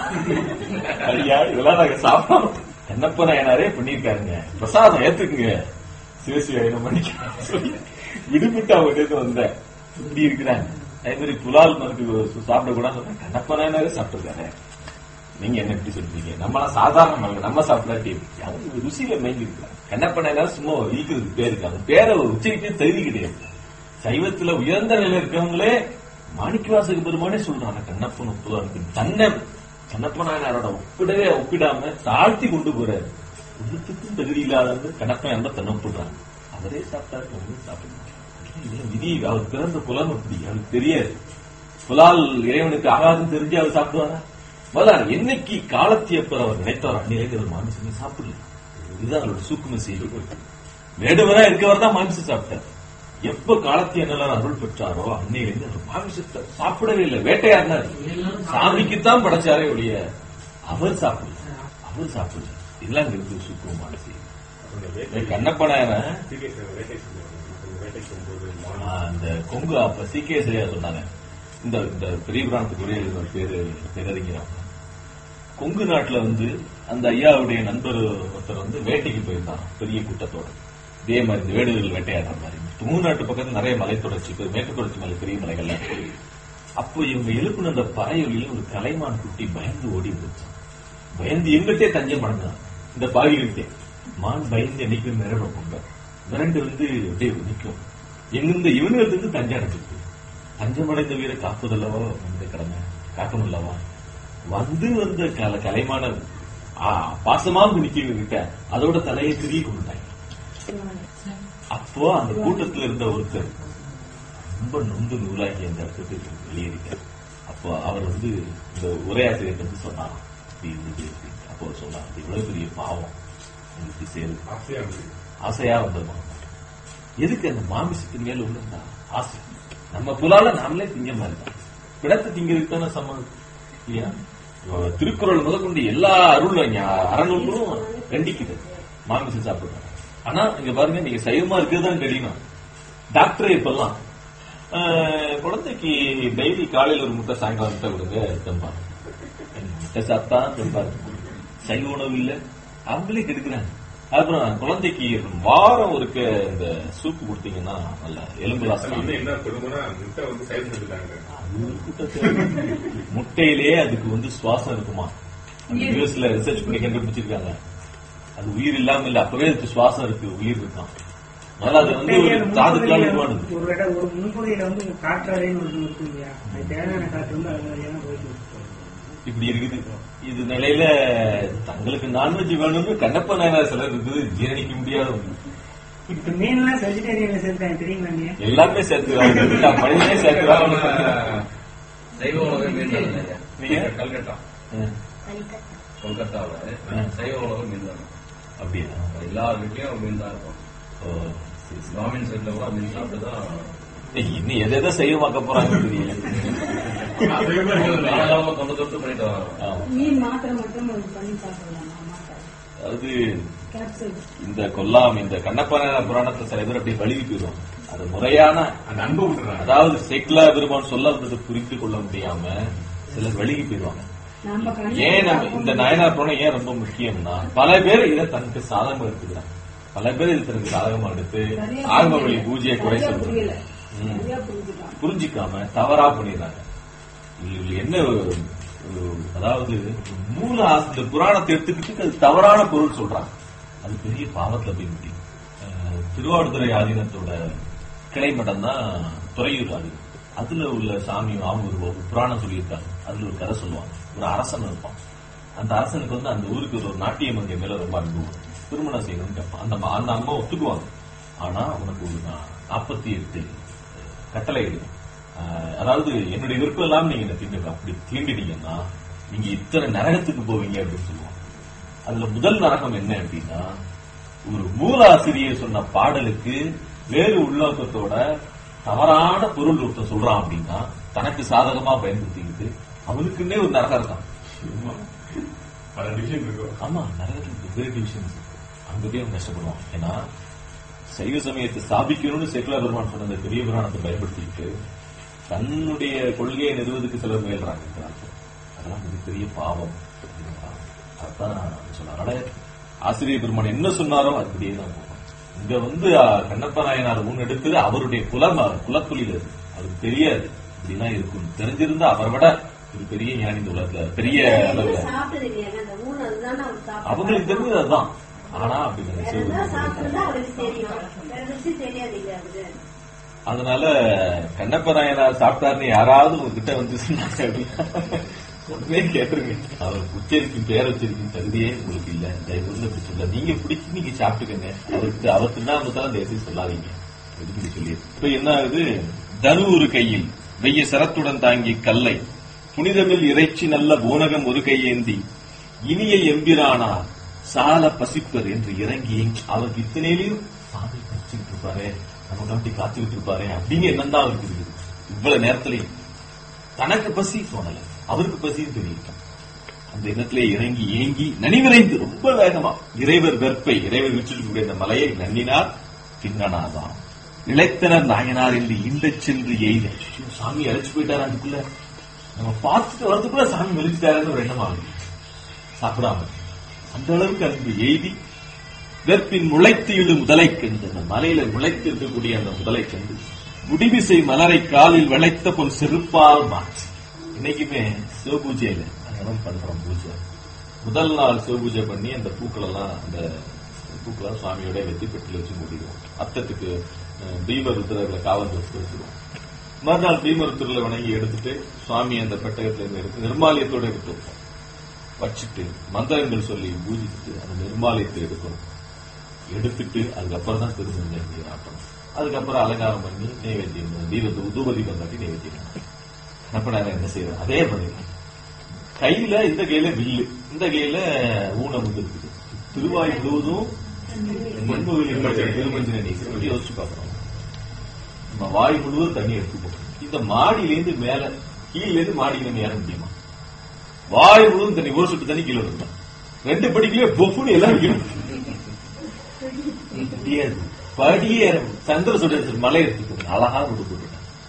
ஐயா இதெல்லாம் நாங்க சாப்பிடணும் கண்ணப்ப நாயனாரே பண்ணிருக்காருங்க பிரசாதம் ஏத்துக்குங்க சிவசிவ என்ன பண்ணிக்கலாம் சொல்லி விடுபட்டு அவங்க கிட்ட வந்தேன் இப்படி இருக்கிறாங்க அதே மாதிரி புலால் மருந்து சாப்பிட கூட கண்ணப்ப நாயனாரே சாப்பிட்டுருக்காரு நீங்க என்ன இப்படி சொல்றீங்க நம்மளாம் சாதாரண மனிதன் நம்ம சாப்பிடாட்டி அவங்க ருசியில மேய்ஞ்சி இருக்காங்க கண்ணப்பன சும்மா இருக்கிறது பேருக்கு அந்த பேரை ஒரு உச்சரிக்க தகுதி கிடையாது சைவத்துல உயர்ந்த நிலையில இருக்கவங்களே மாணிக்கவாசக பெருமானே சொல்றாங்க கண்ணப்பன் ஒப்புதான் தன்னை கண்ணப்ப நாயனாரோட ஒப்பிடவே ஒப்பிடாம தாழ்த்தி கொண்டு போறாரு ஒன்றுத்துக்கும் தகுதி இல்லாதவங்க கண்ணப்பன் என்ன தன்னை ஒப்பிடுறாங்க அவரே சாப்பிட்டாரு நம்மளும் சாப்பிடுறாங்க இதுல விதி அவர் பிறந்த புலம் அப்படி அவருக்கு தெரியாது புலால் இறைவனுக்கு ஆகாதுன்னு தெரிஞ்சு அவர் சாப்பிடுவாரா முதல்ல என்னைக்கு காலத்தியப்பர் அவர் நினைத்தார் அன்னிலேருந்து அவர் மாமிசமே சாப்பிடல இதுதான் அவரோட சூக்கும செய்தி வேடுவரா இருக்கவர் தான் மாமிசம் சாப்பிட்டார் எப்ப காலத்திய நல்ல அருள் பெற்றாரோ அன்னையிலிருந்து அவர் மாமிசத்தை சாப்பிடவே இல்லை வேட்டையாடினார் சாமிக்குத்தான் படைச்சாரே ஒழிய அவர் சாப்பிடல அவர் சாப்பிடல இதெல்லாம் இங்க இருக்கு சூக்குமமான செய்தி அவங்க வேட்டை கண்ணப்பனாயன சீக்கிரம் வேட்டை செஞ்சாங்க. அவங்க வேட்டைக்கு போகும்போது மான் ஆஹ் இந்த கொங்கு அப்ப சீக்கிய சரியா சொன்னாங்க இந்த இந்த பெரிய புராணத்துக்குரிய ஒரு பேரு பேரறிஞர் அவங்க. கொங்கு நாட்டுல வந்து அந்த ஐயாவுடைய நண்பர் ஒருத்தர் வந்து வேட்டைக்கு போயிருந்தாங்க பெரிய கூட்டத்தோட இதே மாதிரி இந்த வேடுகள் வேட்டையாடுற மாதிரி தமிழ்நாட்டு பக்கத்துல நிறைய மலை தொடர்ச்சி இப்ப மேற்கு தொடர்ச்சி மலை பெரிய மலைகள்லாம் இருக்கு. அப்போ இவங்க எழுப்புன அந்த பறையொலியில ஒரு கலைமான் குட்டி பயந்து ஓடி வந்துச்சு பயந்து எங்கிட்டே தஞ்சம் அடைஞ்சான் இந்த பாவிகிட்டே மான் பயந்து என்னைக்கு மிரடும் கொண்ட மிரண்டு வந்து அப்படியே நிற்கும் எங்கிருந்து இவனுக்கு இருந்து தஞ்சம் அடைஞ்சிருக்கு தஞ்சம் அடைந்த வீரை காப்பதல்லவா இந்த கடமை காக்கணும் அல்லவா வந்து வந்த கல கலைமான ஆ, பாசமா குடிக்க கிட்ட அதோட தலையை திரும்பி கொண்டாங்க அப்போ அந்த கூட்டத்துல இருந்த ஒருத்தர் ரொம்ப நொந்து நூலாகி அந்த இடத்துக்கு வெளியேறிட்டார் அப்போ அவர் வந்து இந்த உரையாசிரியர் வந்து சொன்னாராம் இப்படி இருந்தது அப்படின்னு. அப்போ அவர் சொன்னார் "இது இவ்வளவு பெரிய பாவம் உங்களுக்கு சேருது ஆசையா இருந்தது. ஆசையா வந்ததுமா எதுக்கு அந்த மாமிசத்தின் மேல உள்ள அந்த ஆசை நம்ம புலால நாமளே திங்க மாதிரி தான் பிடத்தை திங்கிறதுக்கு தானே சம்மதம் இல்லையா இப்ப திருக்குறள் முதற்கொண்டு எல்லா அருள் ஞா- அறநூலும் கண்டிக்குது மாமிசம் சாப்பிடுறாங்க ஆனா இங்க பாருங்க நீங்க சைவமா இருக்கிறது தான் தெரியணும் டாக்டர் இப்பெல்லாம் ஆஹ், குழந்தைக்கு டெய்லி காலையில ஒரு முட்டை சாயங்காலம் முட்டை கொடுங்க தெம்பா முட்டை சாப்பிட்டா தெம்பா இருக்கும். சைவ உணவு இல்ல அவங்களே கெடுக்கிறாங்க அப்புறம் குழந்தைக்கு வாரம் ஒருக்க இந்த சூப்பு கொடுத்தீங்கன்னா நல்ல எலும்பு அது ராசம் வந்து என்ன கொடுமைனா முட்டை வந்து சைவம் செஞ்சுட்டாங்க அது ஒரு கூட்டத்தை முட்டையிலேயே அதுக்கு வந்து சுவாசம் இருக்குமா யூஎஸ்ல ரிசர்ச் பண்ணி கண்டுபிடிச்சிருக்காங்க அது உயிர் இல்லாம இல்ல அப்பவே அதுக்கு சுவாசம் இருக்கு உயிர் இருக்கான் அதனால அது வந்து ஒரு தாதுக்கான உருவானது ஒரு இடம் ஒரு முன்பகுதியில வந்து காற்றாலைன்னு ஒன்று இருக்கு இல்லையா அது தேவையான காற்று வந்து அது வழியா தான் போயிட்டு இருக்கு. இப்படி இருக்குது இது நிலையில தங்களுக்கு நான்வெஜ் வேணும்னு கண்ணப்ப நாயனார் சிலர் இருக்குது ஜீரணிக்க முடியாத இப்ப மீன்லாம் வெஜிடேரியன்ல சேர்த்தாங்க தெரியுங்களா நீங்க எல்லாமே சேர்த்துறாங்க மனிதனே சேர்த்துறாங்க சைவ உணவு மீன் தான் இல்லையா? நீங்க? கல்கத்தா கொல்கத்தாவில் சைவ உணவு மீன் தான் அப்படியா எல்லா வீட்லயும் மீன் தான் இருக்கும் ஓ, சரி, சரி. பிராமின் சைட்ல கூட மீன் சாப்பிட்டு தான் ஏய், இன்னும் எதை எதை செய்யமாக்க போறாங்க தெரியல நாளாம தொண்டு தொட்டு பண்ணிட்டு வரோம் ஆமா. மீன் மாத்திரை மட்டும் இது பண்ணி சாப்பிடலாமா மாத்திரை அதாவது கேப்சூல் இந்த கொல்லாம் இந்த கண்ணப்பன புராணத்துல சில பேர் அப்படியே வழுவி போயிடும் அது முறையான அந்த அன்பை விட்டுறாங்க அதாவது சேக்கலா பெருமான் சொல்ல வந்ததை புரிந்து கொள்ள முடியாம சிலர் வழுகி போயிடுவாங்க நம்ம கண்ணு ஏன் நம்ம இந்த நயனார் புராணம் ஏன் ரொம்ப முக்கியம்னா பல பேர் இதை தனக்கு சாதகமா எடுத்துக்கிறாங்க பல பேர் இது தனக்கு சாதகமா எடுத்து சரியா ஆகம வழி பூஜையை குறை சரியா சொல்றாங்க புரியல ம். சரியா புரிஞ்சுக்கலாம் புரிஞ்சிக்காம தவறா பண்ணிடுறாங்க இதுல என்ன ஒரு- ஒரு- அதாவது மூல ஆசை- இந்த புராணத்தை எடுத்துக்கிட்டு அது தவறான பொருள் சொல்றாங்க அது பெரிய பாவத்துல போய் முடியும் அஹ், திருவாவடுதுறை ஆதீனத்தோட கிளைமடம் தான் துறையூர் ஆதீனம் அதுல உள்ள சாமி ஆமூர் ஒரு புராணம் சொல்லியிருக்காங்க அதுல ஒரு கதை சொல்லுவாங்க ஒரு அரசன் இருப்பான் அந்த அரசனுக்கு வந்து அந்த ஊருக்கு ஒரு நாட்டிய மங்கை மேல ரொம்ப அன்பு வரும். திருமணம் செய்யணும்னு கேட்பான் அந்த அம்மா- அந்த அம்மா ஒத்துக்குவாங்க ஆனா உனக்கு ஒரு நாற்பத்தி எட்டு கட்டளை இருக்கு ஆஹ் அதாவது என்னுடைய விருப்பம் எல்லாம் நீங்க என்ன தீண்டு அப்படி தீண்டினீங்கன்னா நீங்க இத்தனை நரகத்துக்கு போவீங்க அப்படின்னு சொல்லுவாங்க அதுல முதல் நரகம் என்ன அப்படின்னா ஒரு மூலாசிரியர் சொன்ன பாடலுக்கு வேறு உள்நோக்கத்தோட தவறான பொருள் ஒருத்தன் சொல்றான் அப்படின்னா தனக்கு சாதகமா பயன்படுத்திக்கிட்டு அவனுக்குன்னே ஒரு நரகம் இருக்கான் பல டிவிஷன் இருக்கும் ஆமா நரகத்துக்கு வெவ்வேறு டிவிஷன்ஸ் அங்க போய் அவன் கஷ்டப்படுவான் ஏன்னா சைவ சமயத்தை ஸ்தாபிக்கணும்னு செக்குலர் பெருமான் சொன்ன அந்த பெரிய புராணத்தை பயன்படுத்திட்டு தன்னுடைய கொள்கையை நிறுவதுக்கு சிலர் முயல்றாங்க இந்த நாட்டில். அதெல்லாம் மிகப்பெரிய பாவம் அதான் சொன்னார் அதனால ஆசிரியர் பெருமான் என்ன சொன்னாரோ அப்படியே தான் போகும் இங்க வந்து அஹ், கண்ணப்ப நாயனார் முன் எடுத்தது அவருடைய குலம் குலத்தொழில் அது அவருக்கு தெரியாது இப்படிலாம் இருக்கும் தெரிஞ்சிருந்தா அவரை விட ஒரு பெரிய ஞானி இந்த உலகத்துல பெரிய அளவுல சாப்பிட்டது இல்லையாங்க அந்த ஊன் அதுதானே அவர் சாப்பிட்டாரு. அவங்களுக்கு தெரிஞ்சது அதுதான் ஆனா அப்படி வேற நினைச்சு எதாவது சாப்பிட்டிருந்தா அவருக்கு தெரியும் வேற விஷயம் தெரியாது இல்ல அவருக்கு அதனால கண்ணப்ப நாயனார் சாப்பிட்டாருன்னு யாராவது உங்ககிட்ட வந்து சொன்னாங்க அப்படின்னா உடனே கேட்டுருங்க அவர் உச்சரிக்கும் பேர் உச்சரிக்கும் தகுதியே உங்களுக்கு இல்ல தயவு வந்து அப்படி சொல்ல நீங்க பிடிச்சி நீங்க சாப்பிட்டுக்கங்க அவருக்கு அவர் தின்னாமத்தான் அந்த எதையும் சொல்லாதீங்க அப்படின்னு சொல்லி இப்ப என்ன ஆகுது தனு ஒரு கையில் வெய்ய சரத்துடன் தாங்கி கல்லை புனிதமில் இறைச்சி நல்ல பூனகம் ஒரு கையேந்தி இனிய எம்பிரானார் சால பசிப்பர் என்று இறங்கி அவருக்கு இத்தனையிலையும் சாமி பசிச்சுட்டு இருப்பாரு நம்ம காட்டி காத்துக்கிட்டு இருப்பாரு அப்படிங்க எண்ணம் தான் அவருக்கு இருக்குது இவ்வளவு நேரத்திலையும் தனக்கு பசி தோணல அவருக்கு பசியும் தெரியும் அந்த எண்ணத்திலே இறங்கி ஏங்கி நனிவிரைந்து ரொம்ப வேகமா இறைவர் வெற்பை இறைவர் விற்றிருக்கக்கூடிய அந்த மலையை நன்னினார் திங்கனாதான் இளைத்தனர் நாயனார் என்று இந்த சென்று எய்த ஐயோ, சாமி அழைச்சு போயிட்டாரு அதுக்குள்ள நம்ம பார்த்துட்டு வரதுக்குள்ள சாமி மெலிச்சிட்டாருன்னு ஒரு எண்ணம் ஆகுது சாப்பிடாம அந்த அளவுக்கு அன்பு எய்தி வெற்பின் முளைத்து இழு முதலை கண்டு அந்த மலையில முளைத்து இருக்கக்கூடிய அந்த முதலை கண்டு முடிவிசை மலரை காலில் விளைத்த பொன் செருப்பால் மாற்றி இன்னைக்குமே சிவபூஜையில அதெல்லாம் பண்றோம் பூஜை முதல் நாள் சிவபூஜை பண்ணி அந்த பூக்கள் எல்லாம் அந்த பூக்களை சுவாமியோட வெற்றி பெட்டில வச்சு மூடிடுவோம் அத்தத்துக்கு அஹ், பீம ருத்ரர்களை காவல் வச்சு வச்சிருவோம் மறுநாள் பீம ருத்ரர்களை வணங்கி எடுத்துட்டு சுவாமி அந்த பெட்டகத்துல இருந்து எடுத்து நிர்மாலயத்தோட எடுத்து வைப்போம் வச்சுட்டு மந்திரங்கள் சொல்லி பூஜிச்சுட்டு அந்த நிர்மாலயத்தை எடுக்கணும் எடுத்துட்டு அதுக்கப்புறம் தான் திருமணம் ஆட்டணும் அதுக்கப்புறம் அலங்காரம் பண்ணி நைவேத்தியம் தீப தூப தீபம் காட்டி நைவேத்தியம் கணப்பனார என்ன செய்யறது அதே பண்ணிடலாம் கையில இந்த கையில வில்லு இந்த கையில ஊனம் வந்து இருக்குது திருவாய் முழுவதும் மண்புகளில் திருமஞ்சன நீர் அப்படி யோசிச்சு பார்க்கணும் நம்ம வாய் முழுவதும் தண்ணி எடுத்துப்போம் இந்த மாடியில இருந்து மேல கீழ இருந்து மாடிக்கு நம்ம ஏற முடியுமா வாய் முழுவதும் தண்ணி ஒரு சொட்டு தண்ணி கீழே விடணும் ரெண்டு படிக்கலையே பொஃப்னு எல்லாம் வைக்கணும் முடியாது படியே ஏற முடியாது. சந்திர சுடர் மலை எடுத்துக்கணும் அழகா விட்டு போட்டுட்டாங்க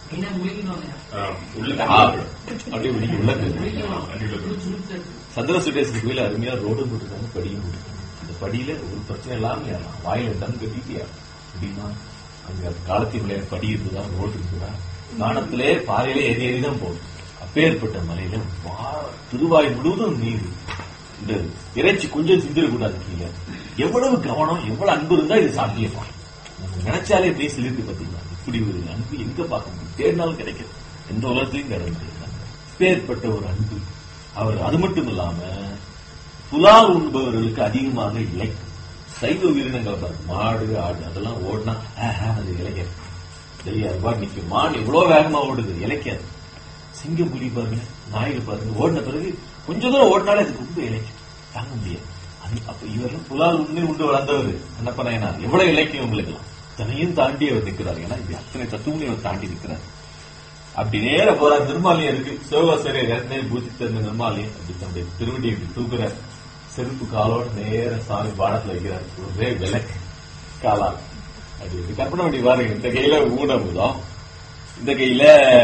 உள்ள ஆ, அப்படியே வெளியே உள்ள போயிடும். சந்திர சுடேசன் கோயில் அருமையா ரோடும் போட்டுருக்காங்க படியும் போட்டுருக்காங்க அந்த படியில ஒரு பிரச்சனை இல்லாம ஏறலாம் வாயில டம் கட்டிட்டு ஏறலாம் அப்படின்னா அங்க காலத்தில் விளையாட படி இருக்குதா ரோடு இருக்குதா வானத்திலே பாறையில ஏறி ஏறி தான் போகும் அப்பேற்பட்ட மலையில வா- திருவாய் முழுவதும் நீர் இந்த இறைச்சி கொஞ்சம் சிந்திடக்கூடாது கீழே எவ்வளவு கவனம் எவ்வளவு அன்பு இருந்தா இது சாத்தியமா நம்ம நினைச்சாலே அப்படியே சிலிர்க்கு பாத்தீங்களா இப்படி ஒரு அன்பு எங்க பார்க்க முடியும் தேடினாலும் கிடைக்காது எந்த உலகத்திலையும் கிடையாது பேர்பட்ட ஒரு அன்பு அவர் அது மட்டும் இல்லாம புலால் உண்பவர்களுக்கு அதிகமாக இழைக்கும் சைவ உயிரினங்கள் பாருங்க மாடு ஆடு அதெல்லாம் ஓடினா ஆஹா, அது இலைக்காது தெரியாது பாரு நிக்கும் மாடு எவ்வளவு வேகமா ஓடுது இலைக்காது சிங்கம் புலி பாருங்க நாய்கள் பாருங்க ஓடின பிறகு கொஞ்ச தூரம் ஓடினாலே அது ரொம்ப இலைக்கும் தாங்க முடியாது அது அப்ப இவரெல்லாம் புலால் உண்மை உண்டு வளர்ந்தவர் என்னப்ப நாயனார் எவ்வளவு இலக்கியம் உங்களுக்கு இத்தனையும் தாண்டி அவர் நிற்கிறார் ஏன்னா இது அத்தனை தத்துவங்களையும் அவர் தாண்டி நிற்கிறார் அப்படி நேர போறார் நிர்மாலயம் இருக்கு சிவகாசரியர் ஏற்கனவே பூஜித்த இந்த நிர்மாலயம் அப்படி தன்னுடைய திருவடி இப்படி தூக்குறார் செருப்பு காலோட நேர சாமி பாடத்துல வைக்கிறார் ஒரே விளக்கு காலால் அப்படி இருக்கு. கற்பனை பண்ணி பாருங்க இந்த கையில ஊனமுதம் இந்த கையில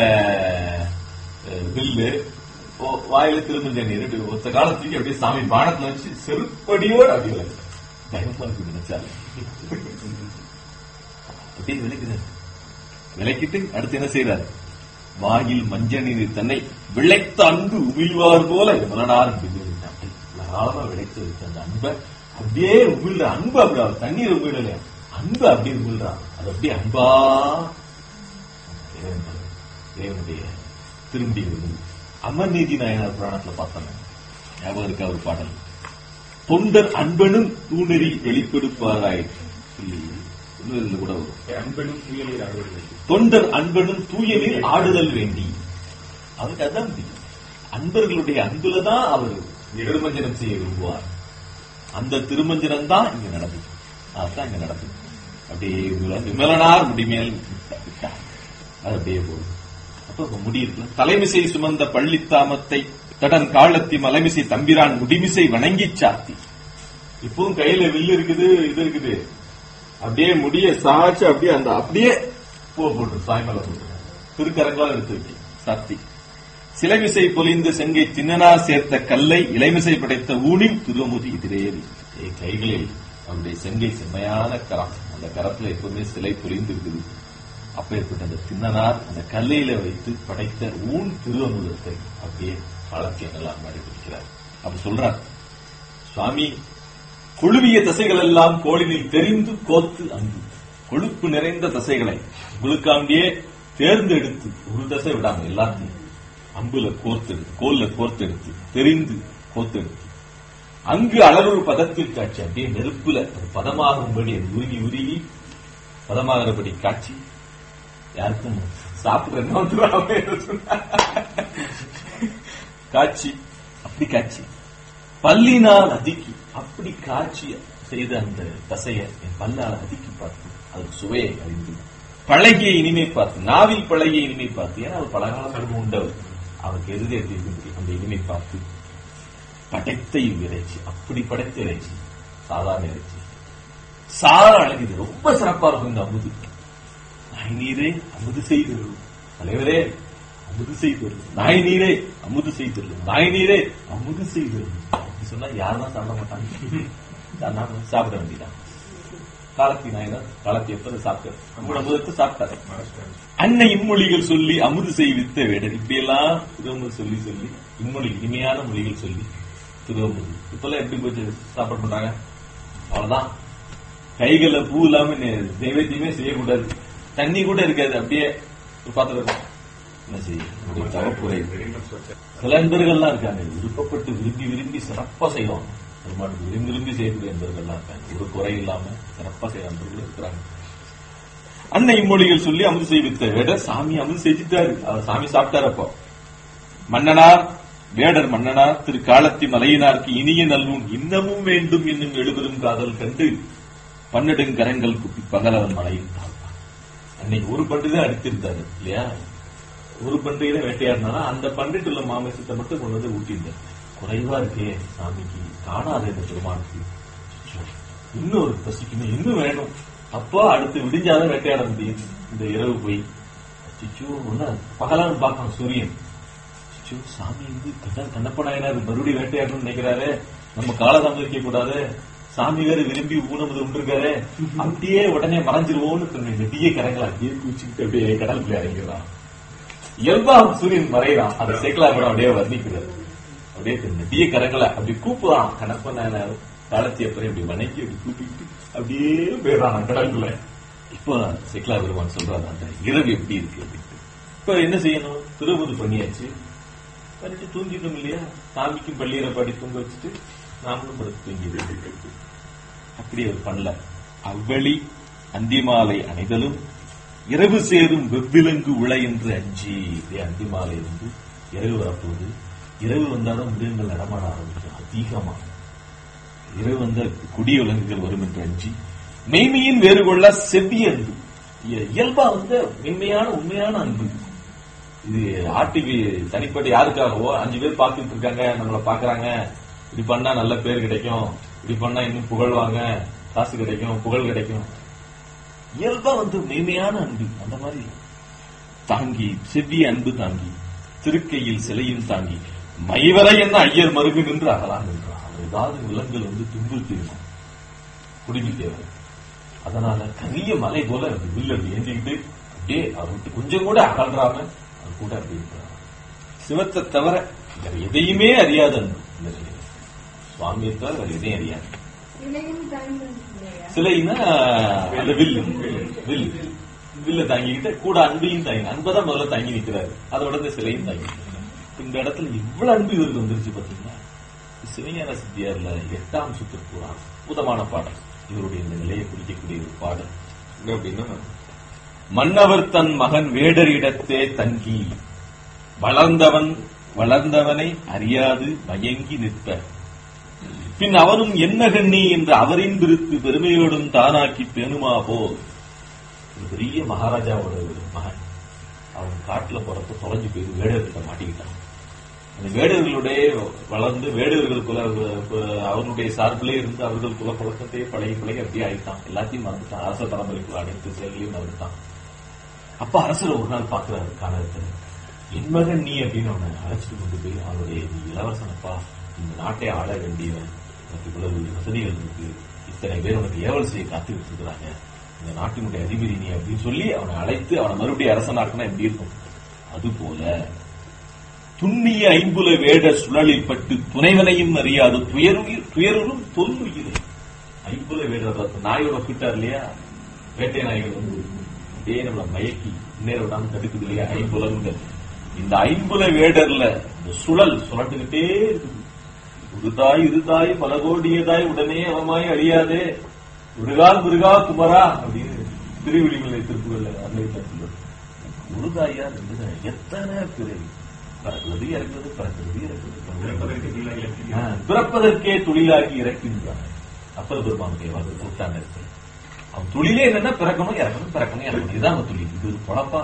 அஹ், வில்லு ஓ- வாயில திரும்ப நீர் இப்படி ஒத்த காலத்துக்கு அப்படியே சாமி பானத்துல வச்சு செருப்படியோட அப்படி விளக்கு பயமா இருக்கு நினைச்சாலே அப்படியே விளக்குறாரு விளக்கிட்டு அடுத்து என்ன செய்யறாரு வாயில் மஞ்சள் நீர் தன்னை விளைத்த அன்பு உமிழ்வார் போல மலனார் தாராளமா விளைத்து வச்ச அந்த அன்பை அப்படியே உமிழ்ற அன்பு அப்படி அவர் தண்ணீர் உமிழலையா அன்பு அப்படியே உமிழ்றான் அது அப்படியே அன்பா இறைவன் இறைவனுடைய திரும்பி வருது அமர்நீதி நாயனார் புராணத்துல பார்த்தோம் ஞாபகம் இருக்கா ஒரு பாடல் தொண்டர் அன்பனும் தூணெறி வெளிப்படுப்பாராய் சொல்லி இன்னொரு கூட வரும் அன்பனும் புயலில் ஆடுவது தொண்டர் அன்பனும் தூயலில் ஆடுதல் வேண்டி அவருக்கு அதான் பிடிக்கும் அன்பர்களுடைய அன்புல தான் அவர் திருமஞ்சனம் செய்ய விரும்புவார் அந்த திருமஞ்சனம் தான் இங்க நடந்தது அதுதான் இங்க நடந்தது அப்படியே விமல- விமலனார் முடிமேல் விட்டார். அது அப்படியே போகுது அப்ப இப்ப முடி இருக்குல்ல தலைமிசை சுமந்த பள்ளித்தாமத்தை தடன் காலத்தி மலைமிசை தம்பிரான் முடிமிசை வணங்கி சாத்தி இப்பவும் கையில வில்லு இருக்குது இது இருக்குது அப்படியே முடிய சாச்சு அப்படியே அந்த அப்படியே பூ போட்டு சாய்மலை போட்டு திருக்கரங்களாம் எடுத்து வைக்க சாத்தி சிலைமிசை பொலிந்து செங்கை தின்னனார் சேர்த்த கல்லை இலைமிசை படைத்த ஊனில் திருமுதி எதிரேறி ஏய், கைகளில் அவருடைய செங்கை செம்மையான கரம் அந்த கரத்துல எப்பவுமே சிலை பொலிந்து இருக்குது அப்பேற்பட்ட அந்த தின்னனார் அந்த கல்லையில வைத்து படைத்த ஊன் திருவமுதத்தை அப்படியே வளர்ச்சி என்னெல்லாம் மாடி பிடிக்கிறார் அப்ப சொல்றார் சுவாமி கொழுவிய தசைகள் எல்லாம் கோளினில் தெரிந்து கோத்து அங்கு கொழுப்பு நிறைந்த தசைகளை உங்களுக்காண்டியே தேர்ந்தெடுத்து ஒரு தசை விடாம எல்லாத்தையும் அம்புல கோர்த்தெடுத்து கோல்ல கோர்த்தெடுத்து தெரிந்து கோர்த்தெடுத்து அங்கு அளவு பதத்தில் காட்சி அப்படியே நெருப்புல அது பதமாகும்படி அது உருகி உருகி பதமாகிறபடி காட்சி யாருக்கும் சாப்பிடுற என்ன வந்துருவாங்க என்று சொன்னார். காட்சி அப்படி காட்சி பல்லினால் அதுக்கி அப்படி காட்சி செய்த அந்த தசைய என் பல்லால் அதுக்கி பார்த்து அதற்கு சுவையை அறிந்து பழகிய இனிமை பார்த்து நாவில் பழகிய இனிமை பார்த்து ஏன்னா அவர் பலகாலம் உண்டவர் அவருக்கு எதிரே இருக்கு அந்த இனிமை பார்த்து படைத்த இறைச்சி அப்படி படைத்த இறைச்சி சாதாரண இறைச்சி சாதாரண அழகுது ரொம்ப சிறப்பா இருக்கும் இந்த அமுது நாய் நீரே அமுது செய்து தலைவரே அமுது செய்து நாய் நீரே அமுது செய்து நாய் நீரே அமுது செய்து அப்படி சொன்னா யாரும் சாப்பிட மாட்டாங்க யாருன்னா சாப்பிட வேண்டியதான் காலத்தி நாயனர் காலத்தி எப்ப சாப்பிட்டார் நம்மளோட முதற்கு சாப்பிட்டாரு அன்னை இம்மொழிகள் சொல்லி அமுது செய்வித்த வேடர் இப்படியெல்லாம் திருவமுது சொல்லி சொல்லி இம்மொழி இனிமையான மொழிகள் சொல்லி திருவமுது இப்பெல்லாம் எப்படி போச்சு சாப்பாடு பண்றாங்க அவ்வளவுதான் கைகளை பூ இல்லாம நெ- நைவேத்தியமே செய்யக்கூடாது தண்ணி கூட இருக்காது அப்படியே ஒரு பாத்திரம் இருக்கும். என்ன செய்ய நம்முடைய தவப்புரை சில நண்பர்கள்லாம் இருக்காங்க விருப்பப்பட்டு விரும்பி விரும்பி சிறப்பா செய்வாங்க பெருமாளுக்கு விரும்பி விரும்பி செய்யக்கூடிய நண்பர்கள்லாம் இருக்காங்க ஒரு குறை இல்லாம சிறப்பா செய்ய நண்பர்கள் இருக்கிறாங்க அன்னை இம்மொழிகள் சொல்லி அமுது செய்வித்த வேடர் சாமி அமுது செஞ்சுட்டாரு அவர் சாமி சாப்பிட்டாரு அப்போ மன்னனார் வேடர் மன்னனார் திரு காலத்தி மலையினார்க்கு இனிய நல்வும் இன்னமும் வேண்டும் என்னும் எழுபெரும் காதல் கண்டு பன்னெடுங்கரங்கள் குப்பி பகலவன் மலையில் தாழ்வான் அன்னைக்கு ஒரு பண்டு தான் அடித்திருந்தாரு இல்லையா ஒரு பன்றியில வேட்டையாடினா அந்த பன்றிட்டு உள்ள மாமிசத்தை மட்டும் கொண்டு வந்து ஊட்டியிருந்தார் குறைவா இருக்கே சாமிக்கு காணாத இந்த பெருமானுக்கு அச்சோ, இன்னும் ஒரு பசிக்கணும் இன்னும் வேணும் அப்போ அடுத்து விடிஞ்சாதான் வேட்டையாட முடியும் இந்த இரவு போய் அச்சோ ஒண்ணு பகலான்னு பார்க்கணும் சூரியன் அச்சோ சாமி வந்து கண்ண கண்ணப்ப நாயனார் மறுபடியும் வேட்டையாடணும்னு நினைக்கிறாரு நம்ம காலதாமதிக்க கூடாது சாமி வேற விரும்பி ஊனமுது உண்டிருக்காரு அப்படியே உடனே மறைஞ்சிருவோம்னு தன்னுடைய நெடிய கரங்களை அப்படியே குச்சிக்கிட்டு அப்படியே கடலுக்குள்ள இறங்கிறான் இயல்பா சூரியன் மறைகிறான் அந்த சேக்கலாபுரம் அப்படியே வர்ணிக்கிறார் அப்படியே தன் நெடிய கரங்களை அப்படி கூப்பிடுறான் கணப்ப நாயனார் காலத்தியப்பரை அப்படி வணங்கி அப்படி கூப்பிட்டு அப்படியே போயிடுறான் கடலுக்குள்ள இப்போ சேக்கலா பெருமான் சொல்றாரு அந்த இரவு எப்படி இருக்கு அப்படின்ட்டு இப்ப என்ன செய்யணும் திருமுது பண்ணியாச்சு படிச்சு தூங்கிட்டோம் இல்லையா சாமிக்கும் பள்ளியரை பாடி தூங்க வச்சுட்டு நாமளும் படுத்து தூங்கிடுவோம் அப்படி அவர் பண்ணல அவ்வழி அந்திமாலை அணைதலும் இரவு சேரும் வெவ்விலங்கு உளை என்று அஞ்சி இதே அந்திமாலை வந்து இரவு வரப்போகுது இரவு வந்தாலும் மிருகங்கள் நடமாட ஆரம்பிக்கும் அதிகமா இரவு வந்த குடிய விலங்குகள் வரும் என்று அஞ்சி மெய்மையின் வேறு கொள்ள செவ்விய அன்பு இய- இயல்பா வந்து மென்மையான உண்மையான அன்பு இது ஆர்டிவி தனிப்பட்ட யாருக்காகவோ அஞ்சு பேர் பார்த்துட்டு இருக்காங்க நம்மள பாக்குறாங்க இப்படி பண்ணா நல்ல பேர் கிடைக்கும் இப்படி பண்ணா இன்னும் புகழ்வாங்க காசு கிடைக்கும் புகழ் கிடைக்கும் இயல்பா வந்து மெய்மையான அன்பு அந்த மாதிரி தாங்கி செவ்விய அன்பு தாங்கி திருக்கையில் சிலையும் தாங்கி மைவரை என்ன ஐயர் மருகு நின்று அகலாம் என்றார் அவர் ஏதாவது விலங்குகள் வந்து துன்புறுத்திருக்கும் குடிமி தேவை அதனால கரிய மலை போல அந்த வில் அப்படி ஏந்திக்கிட்டு அப்படியே அவர் விட்டு கொஞ்சம் கூட அகன்றாம அவர் கூட அப்படி இருக்கிறார் சிவத்தை தவிர வேற எதையுமே அறியாத அன்பு இந்த நிலையில. சுவாமியை தவிர வேற எதையும் அறியாது இளையும் தாய்மொழி சிலைன்னா அந்த வில்லு வில் வில்ல தாங்கிக்கிட்டு கூட அன்பையும் தாங்கி அன்பதான் முதல்ல தாங்கி நிக்கிறாரு அதோட இந்த சிலையும் தாங்கி நிக்கிறாரு. இந்த இடத்துல இவ்வளவு அன்பு இவருக்கு வந்துருச்சு பாத்தீங்களா சிவஞான சித்தியார்ல எட்டாம் சுற்றுக்கு ஒரு அற்புதமான பாடல் இவருடைய இந்த நிலையை குறிக்கக்கூடிய ஒரு பாடல் என்ன அப்படின்னா மன்னவர் தன் மகன் வேடரிடத்தே தங்கி வளர்ந்தவன் வளர்ந்தவனை அறியாது மயங்கி நிற்ப பின் அவனும் என்ன கண்ணி என்று அவரின் விருத்து பெருமையோடும் தானாக்கி பெணுமா போ ஒரு பெரிய மகாராஜாவோட ஒரு மகன் அவன் காட்டுல போறப்ப தொலைஞ்சு போய் வேடர்கிட்ட மாட்டிக்கிட்டான் அந்த வேடர்களுடைய வளர்ந்து வேடர்கள் குல அவனுடைய சார்பிலே இருந்து அவர்கள் குல பழக்கத்தையே பழகி பழகி அப்படியே ஆயிட்டான் எல்லாத்தையும் மறந்துட்டான் அரச பரம்பரைக்குள்ள அனைத்து செயல்களையும் மறந்துட்டான் அப்ப அரசர் ஒரு நாள் பாக்குறாரு காணகத்துல என் மகன் நீ அப்படின்னு அவனை அழைச்சிட்டு கொண்டு போய் அவனுடைய நீ இளவரசனப்பா இந்த நாட்டை ஆள வேண்டியவன் உனக்கு இவ்வளவு வசதிகள் இருக்கு இத்தனை பேர் உனக்கு ஏவல் செய்ய காத்துக்கிட்டு இருக்கிறாங்க இந்த நாட்டினுடைய அதிபதி நீ அப்படின்னு சொல்லி அவனை அழைத்து அவனை மறுபடியும் அரசனாக்குனா எப்படி இருக்கும் அதுபோல துண்ணிய ஐம்புல வேட சுழலில் பட்டு துணைவனையும் அறியாது துயருயிர் துயரும் தொல்லுயிரை ஐம்புல வேடர் பார்த்து நாயோட ஃபிட்டார் இல்லையா வேட்டை நாய்கள் வந்து அப்படியே நம்மள மயக்கி முன்னேற விடாம தடுக்குது இல்லையா ஐம்புலங்கள் இந்த ஐம்புல வேடர்ல இந்த சுழல் சுழட்டுக்கிட்டே இருக்குது ஒரு தாய் இரு தாய் பல கோடியதாய் உடனே அவமாய் அழியாதே முருகால் முருகா குமரா அப்படின்னு திருவிழிமலை திருப்புகள்ல அன்னைக்கு ஒரு தாயா ரெண்டு தாய் எத்தனை பிறவி பிறக்கிறது இறக்குறது பிறக்கிறது இறக்குறது ஆ, பிறப்பதற்கே தொழிலாகி இறக்கின்றான் அப்பர் பெருமானுடைய வாக்கு கூட்டாங்க இருக்கு அவன் தொழிலே என்னன்னா பிறக்கணும் இறக்கணும் பிறக்கணும் இறக்கணும் இதுதான் அவன் தொழில் இது ஒரு பொழப்பா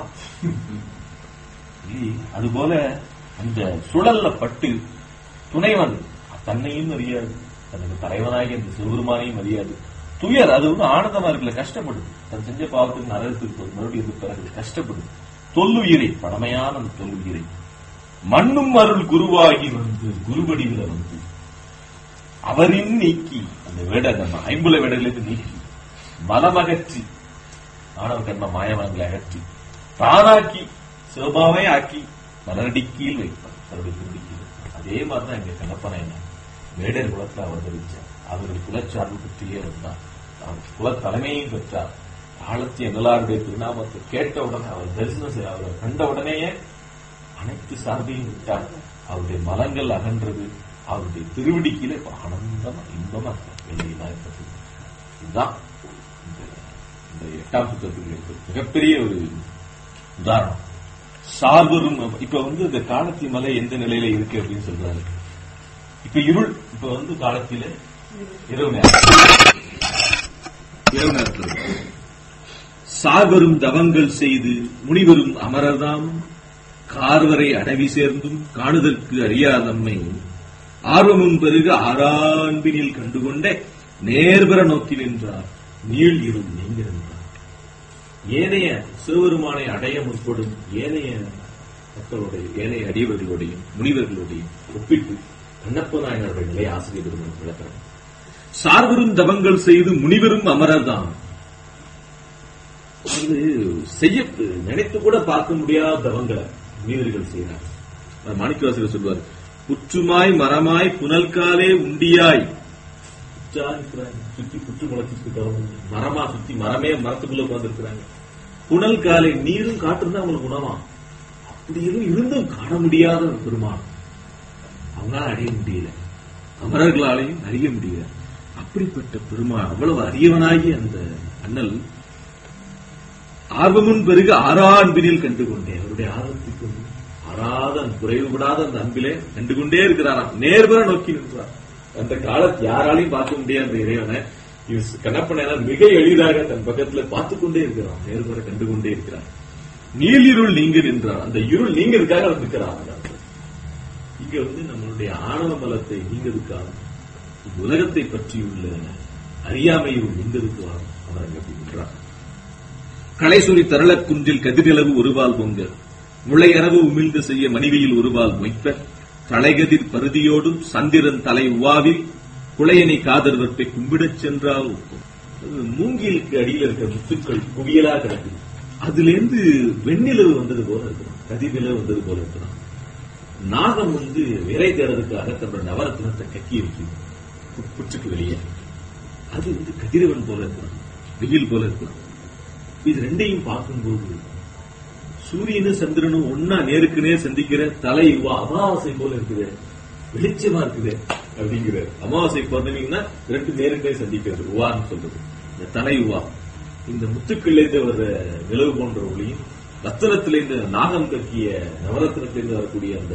இல்லையே? அதுபோல அந்த சுழல்ல பட்டு துணைவன் தன்னையும் அறியாது தனக்கு தலைவனாகி அந்த சிவபெருமானையும் அறியாது துயர் அது வந்து ஆனந்தமா இருக்குல்ல கஷ்டப்படுது தன் செஞ்ச பாவத்துக்கு நரகத்துக்கு போகுது, மறுபடியும் இது பிறகு கஷ்டப்படுது தொல்லுயிரை பழமையான அந்த தொல்லுயிரை மண்ணும் அருள் குருவாகி வந்து குருவடிவில வந்து அவரின் நீக்கி அந்த வேட அந்த ஐம்புல வேடங்களுக்கு நீக்கி மலமகற்றி ஆணவ கர்ம மாயவனங்களை அகற்றி தானாக்கி சிவபாவை ஆக்கி மலரடிக்கையில் வைப்பார் தன்னுடைய திருடிக்கையில் அதே மாதிரிதான் இங்க கலப்பனை என்ன வேடர் குலத்தில் அவதரிச்சார் அவருடைய குலச்சார்பு பற்றியே வந்தார் அவர் குல தலைமையும் பெற்றார் ஆழத்தி எல்லாருடைய திருநாமத்தை கேட்ட உடனே அவர் தரிசனம் செய்ய அவரை கண்ட உடனேயே அனைத்து சார்பையும் விட்டார் அவருடைய மலங்கள் அகன்றது அவருடைய திருவடிக்கையில இப்ப ஆனந்தமா இன்பமா இருக்கு எல்லையெல்லாம் இருக்கிறது இதுதான் இந்த- இந்த எட்டாம் சுத்தத்துக்கு இருக்கிற மிகப்பெரிய ஒரு உதாரணம் சார்வரும் இப்ப வந்து இந்த காலத்தி மலை எந்த நிலையில இருக்கு அப்படின்னு சொல்றாரு இப்ப இருள் இப்ப வந்து காலத்தில இரவு நேரம் இரவு நேரத்தில் இருக்கு. சார்வரும் தவங்கள் செய்து முனிவரும் அமரர்தாம் கார்வரை அடவி சேர்ந்தும் காணுதற்கு அறியாத நம்மை ஆர்வமும் பெருக ஆறான்பினில் கண்டுகொண்டே நேர்பெற நோக்கி நின்றார் நீள் இருள் நீங்க நின்றார் ஏனைய சிவபெருமானை அடைய முற்படும் ஏனைய மக்களுடைய ஏனைய அடியவர்களுடையும் முனிவர்களுடையும் ஒப்பிட்டு கண்ணப்ப நாயனருடைய நிலை ஆசிரியர் பெருமான் விளக்கிறார் சார்வரும் தவங்கள் செய்து முனிவரும் அமரர்தான் அது செய்ய நினைத்து கூட பார்க்க முடியாத தவங்களை முனிவர்கள் செய்கிறார் மாணிக்கவாசகர் சொல்வார் புற்றுமாய் மரமாய் புனல்காலே உண்டியாய் புற்றா இருக்கிறாங்க. சுத்தி புற்று முளைச்சிட்டு மரமா சுத்தி மரமே மரத்துக்குள்ள உட்கார்ந்து இருக்கிறாங்க புனல் காலை நீரும் காற்றும் தான் அவங்களுக்கு உணவா அப்படி எதுவும் இருந்தும் காண முடியாத ஒரு பெருமான் அவங்களால அடைய முடியல அமரர்களாலையும் அறிய முடியல அப்படிப்பட்ட பெருமாள் அவ்வளவு அரியவனாகிய அந்த அண்ணல் ஆர்வமுன் பெருக ஆறா அன்பினில் கண்டு கொண்டேன் அவருடைய ஆர்வத்துக்கு வந்து ஆறாத அந்த குறைவுபடாத அந்த அன்பிலே கண்டு கொண்டே இருக்கிறாராம் நேர்வர நோக்கி நிற்கிறார் அந்த காலத்து யாராலையும் பார்க்க முடியாத அந்த இறைவனை இவர் கண்ணப்பன மிக எளிதாக தன் பக்கத்துல பார்த்து கொண்டே இருக்கிறான் நேர்வர கண்டு கொண்டே இருக்கிறார் நீலிருள் நீங்க நின்றார் அந்த இருள் நீங்கிறதுக்காக அவர் நிற்கிறார் இங்க வந்து நம்மளுடைய ஆணவ பலத்தை நீங்கிறதுக்காக உலகத்தை பற்றியுள்ள அறியாமையில் நீங்கிறதுக்காக அவர் அங்க அப்படி நின்றார் களைசொலி தரளக் குன்றில் கதிரிளவு ஒருவால் பொங்க முளையரவு உமிழ்ந்து செய்ய மனைவியில் ஒருவால் மொய்ப்ப தலைகதிர் பருதியோடும் சந்திரன் தலை உவாவில் குளையனை காதர்வற்பை கும்பிடச் சென்றால் ஒக்கும். அது மூங்கிலுக்கு அடியில் இருக்கிற முத்துக்கள் குவியலா கிடக்குது அதுல இருந்து வெண்ணிலவு வந்தது போல இருக்கிறான் கதிர்நிலவு வந்தது போல இருக்கிறான் நாகம் வந்து விரை தேடுறதுக்காக தன்னோட நவரத்னத்தை கக்கி வைக்குது பு- புற்றுக்கு வெளியே அது வந்து கதிரவன் போல இருக்கிறான் வெயில் போல இருக்கிறான் இது ரெண்டையும் பார்க்கும்போது சூரியனும் சந்திரனும் ஒன்னா நேருக்கு நேர் சந்திக்கிற தலை இவ்வா அமாவாசை போல இருக்குது வெளிச்சமா இருக்குது அப்படிங்கிற அமாவாசை பௌர்ணமின்னா ரெண்டு நேருக்கு நேர் சந்திக்கிறது உவான்னு சொல்றது இந்த தலை உவா இந்த முத்துக்கள்லேருந்து வர்ற நிலவு போன்ற ஒளியும் ரத்தனத்திலிருந்து நாகம் கக்கிய நவரத்னத்திலிருந்து வரக்கூடிய அந்த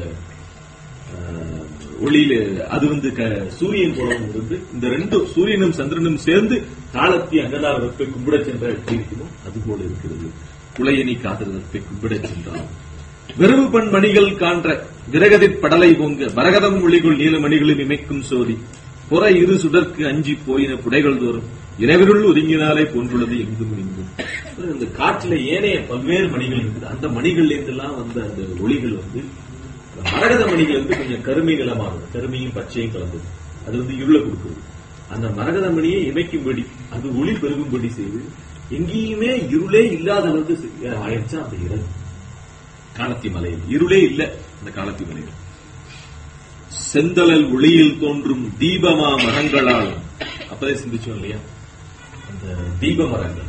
ஆஹ், ஒளியில அது வந்து க- சூரியன் போலவும் இருந்து இந்த ரெண்டு சூரியனும் சந்திரனும் சேர்ந்து காலத்தி அங்கதார் வெப்பை கும்பிடச் சென்ற எப்படி இருக்குமோ அது போல இருக்கிறது குளையணி காதல் வெப்பை கும்பிடச் சென்றான் விரவு பண் மணிகள் காண்ற விரகதிற் படலை பொங்க மரகதம் ஒளிகுள் நீலமணிகளில் இமைக்கும் சோதி புற இரு சுடர்க்கு அஞ்சி போயின புடைகள் தோறும் இரவிருள் ஒதுங்கினாலே போன்றுள்ளது எங்கும் இங்கும் இந்த காற்றுல ஏனைய பல்வேறு மணிகள் இருக்குது அந்த மணிகள்ல இருந்தெல்லாம் வந்த அந்த ஒளிகள் வந்து மரகத மணிகள் வந்து கொஞ்சம் கருமை நிலமானது கருமையும் பச்சையும் கலந்தது அது வந்து இருளை கொடுக்குது அந்த மரகத மணியை இமைக்கும்படி அது ஒளி பெருகும்படி செய்து எங்கேயுமே இருளே இல்லாத அளவுக்கு செ- ஆயிடுச்சா அந்த இரவு காலத்தி மலையில் இருளே இல்ல அந்த காலத்தி மலையில் செந்தழல் ஒளியில் தோன்றும் தீபமா மரங்களால் அப்பதே சிந்திச்சோம் இல்லையா அந்த தீப மரங்கள்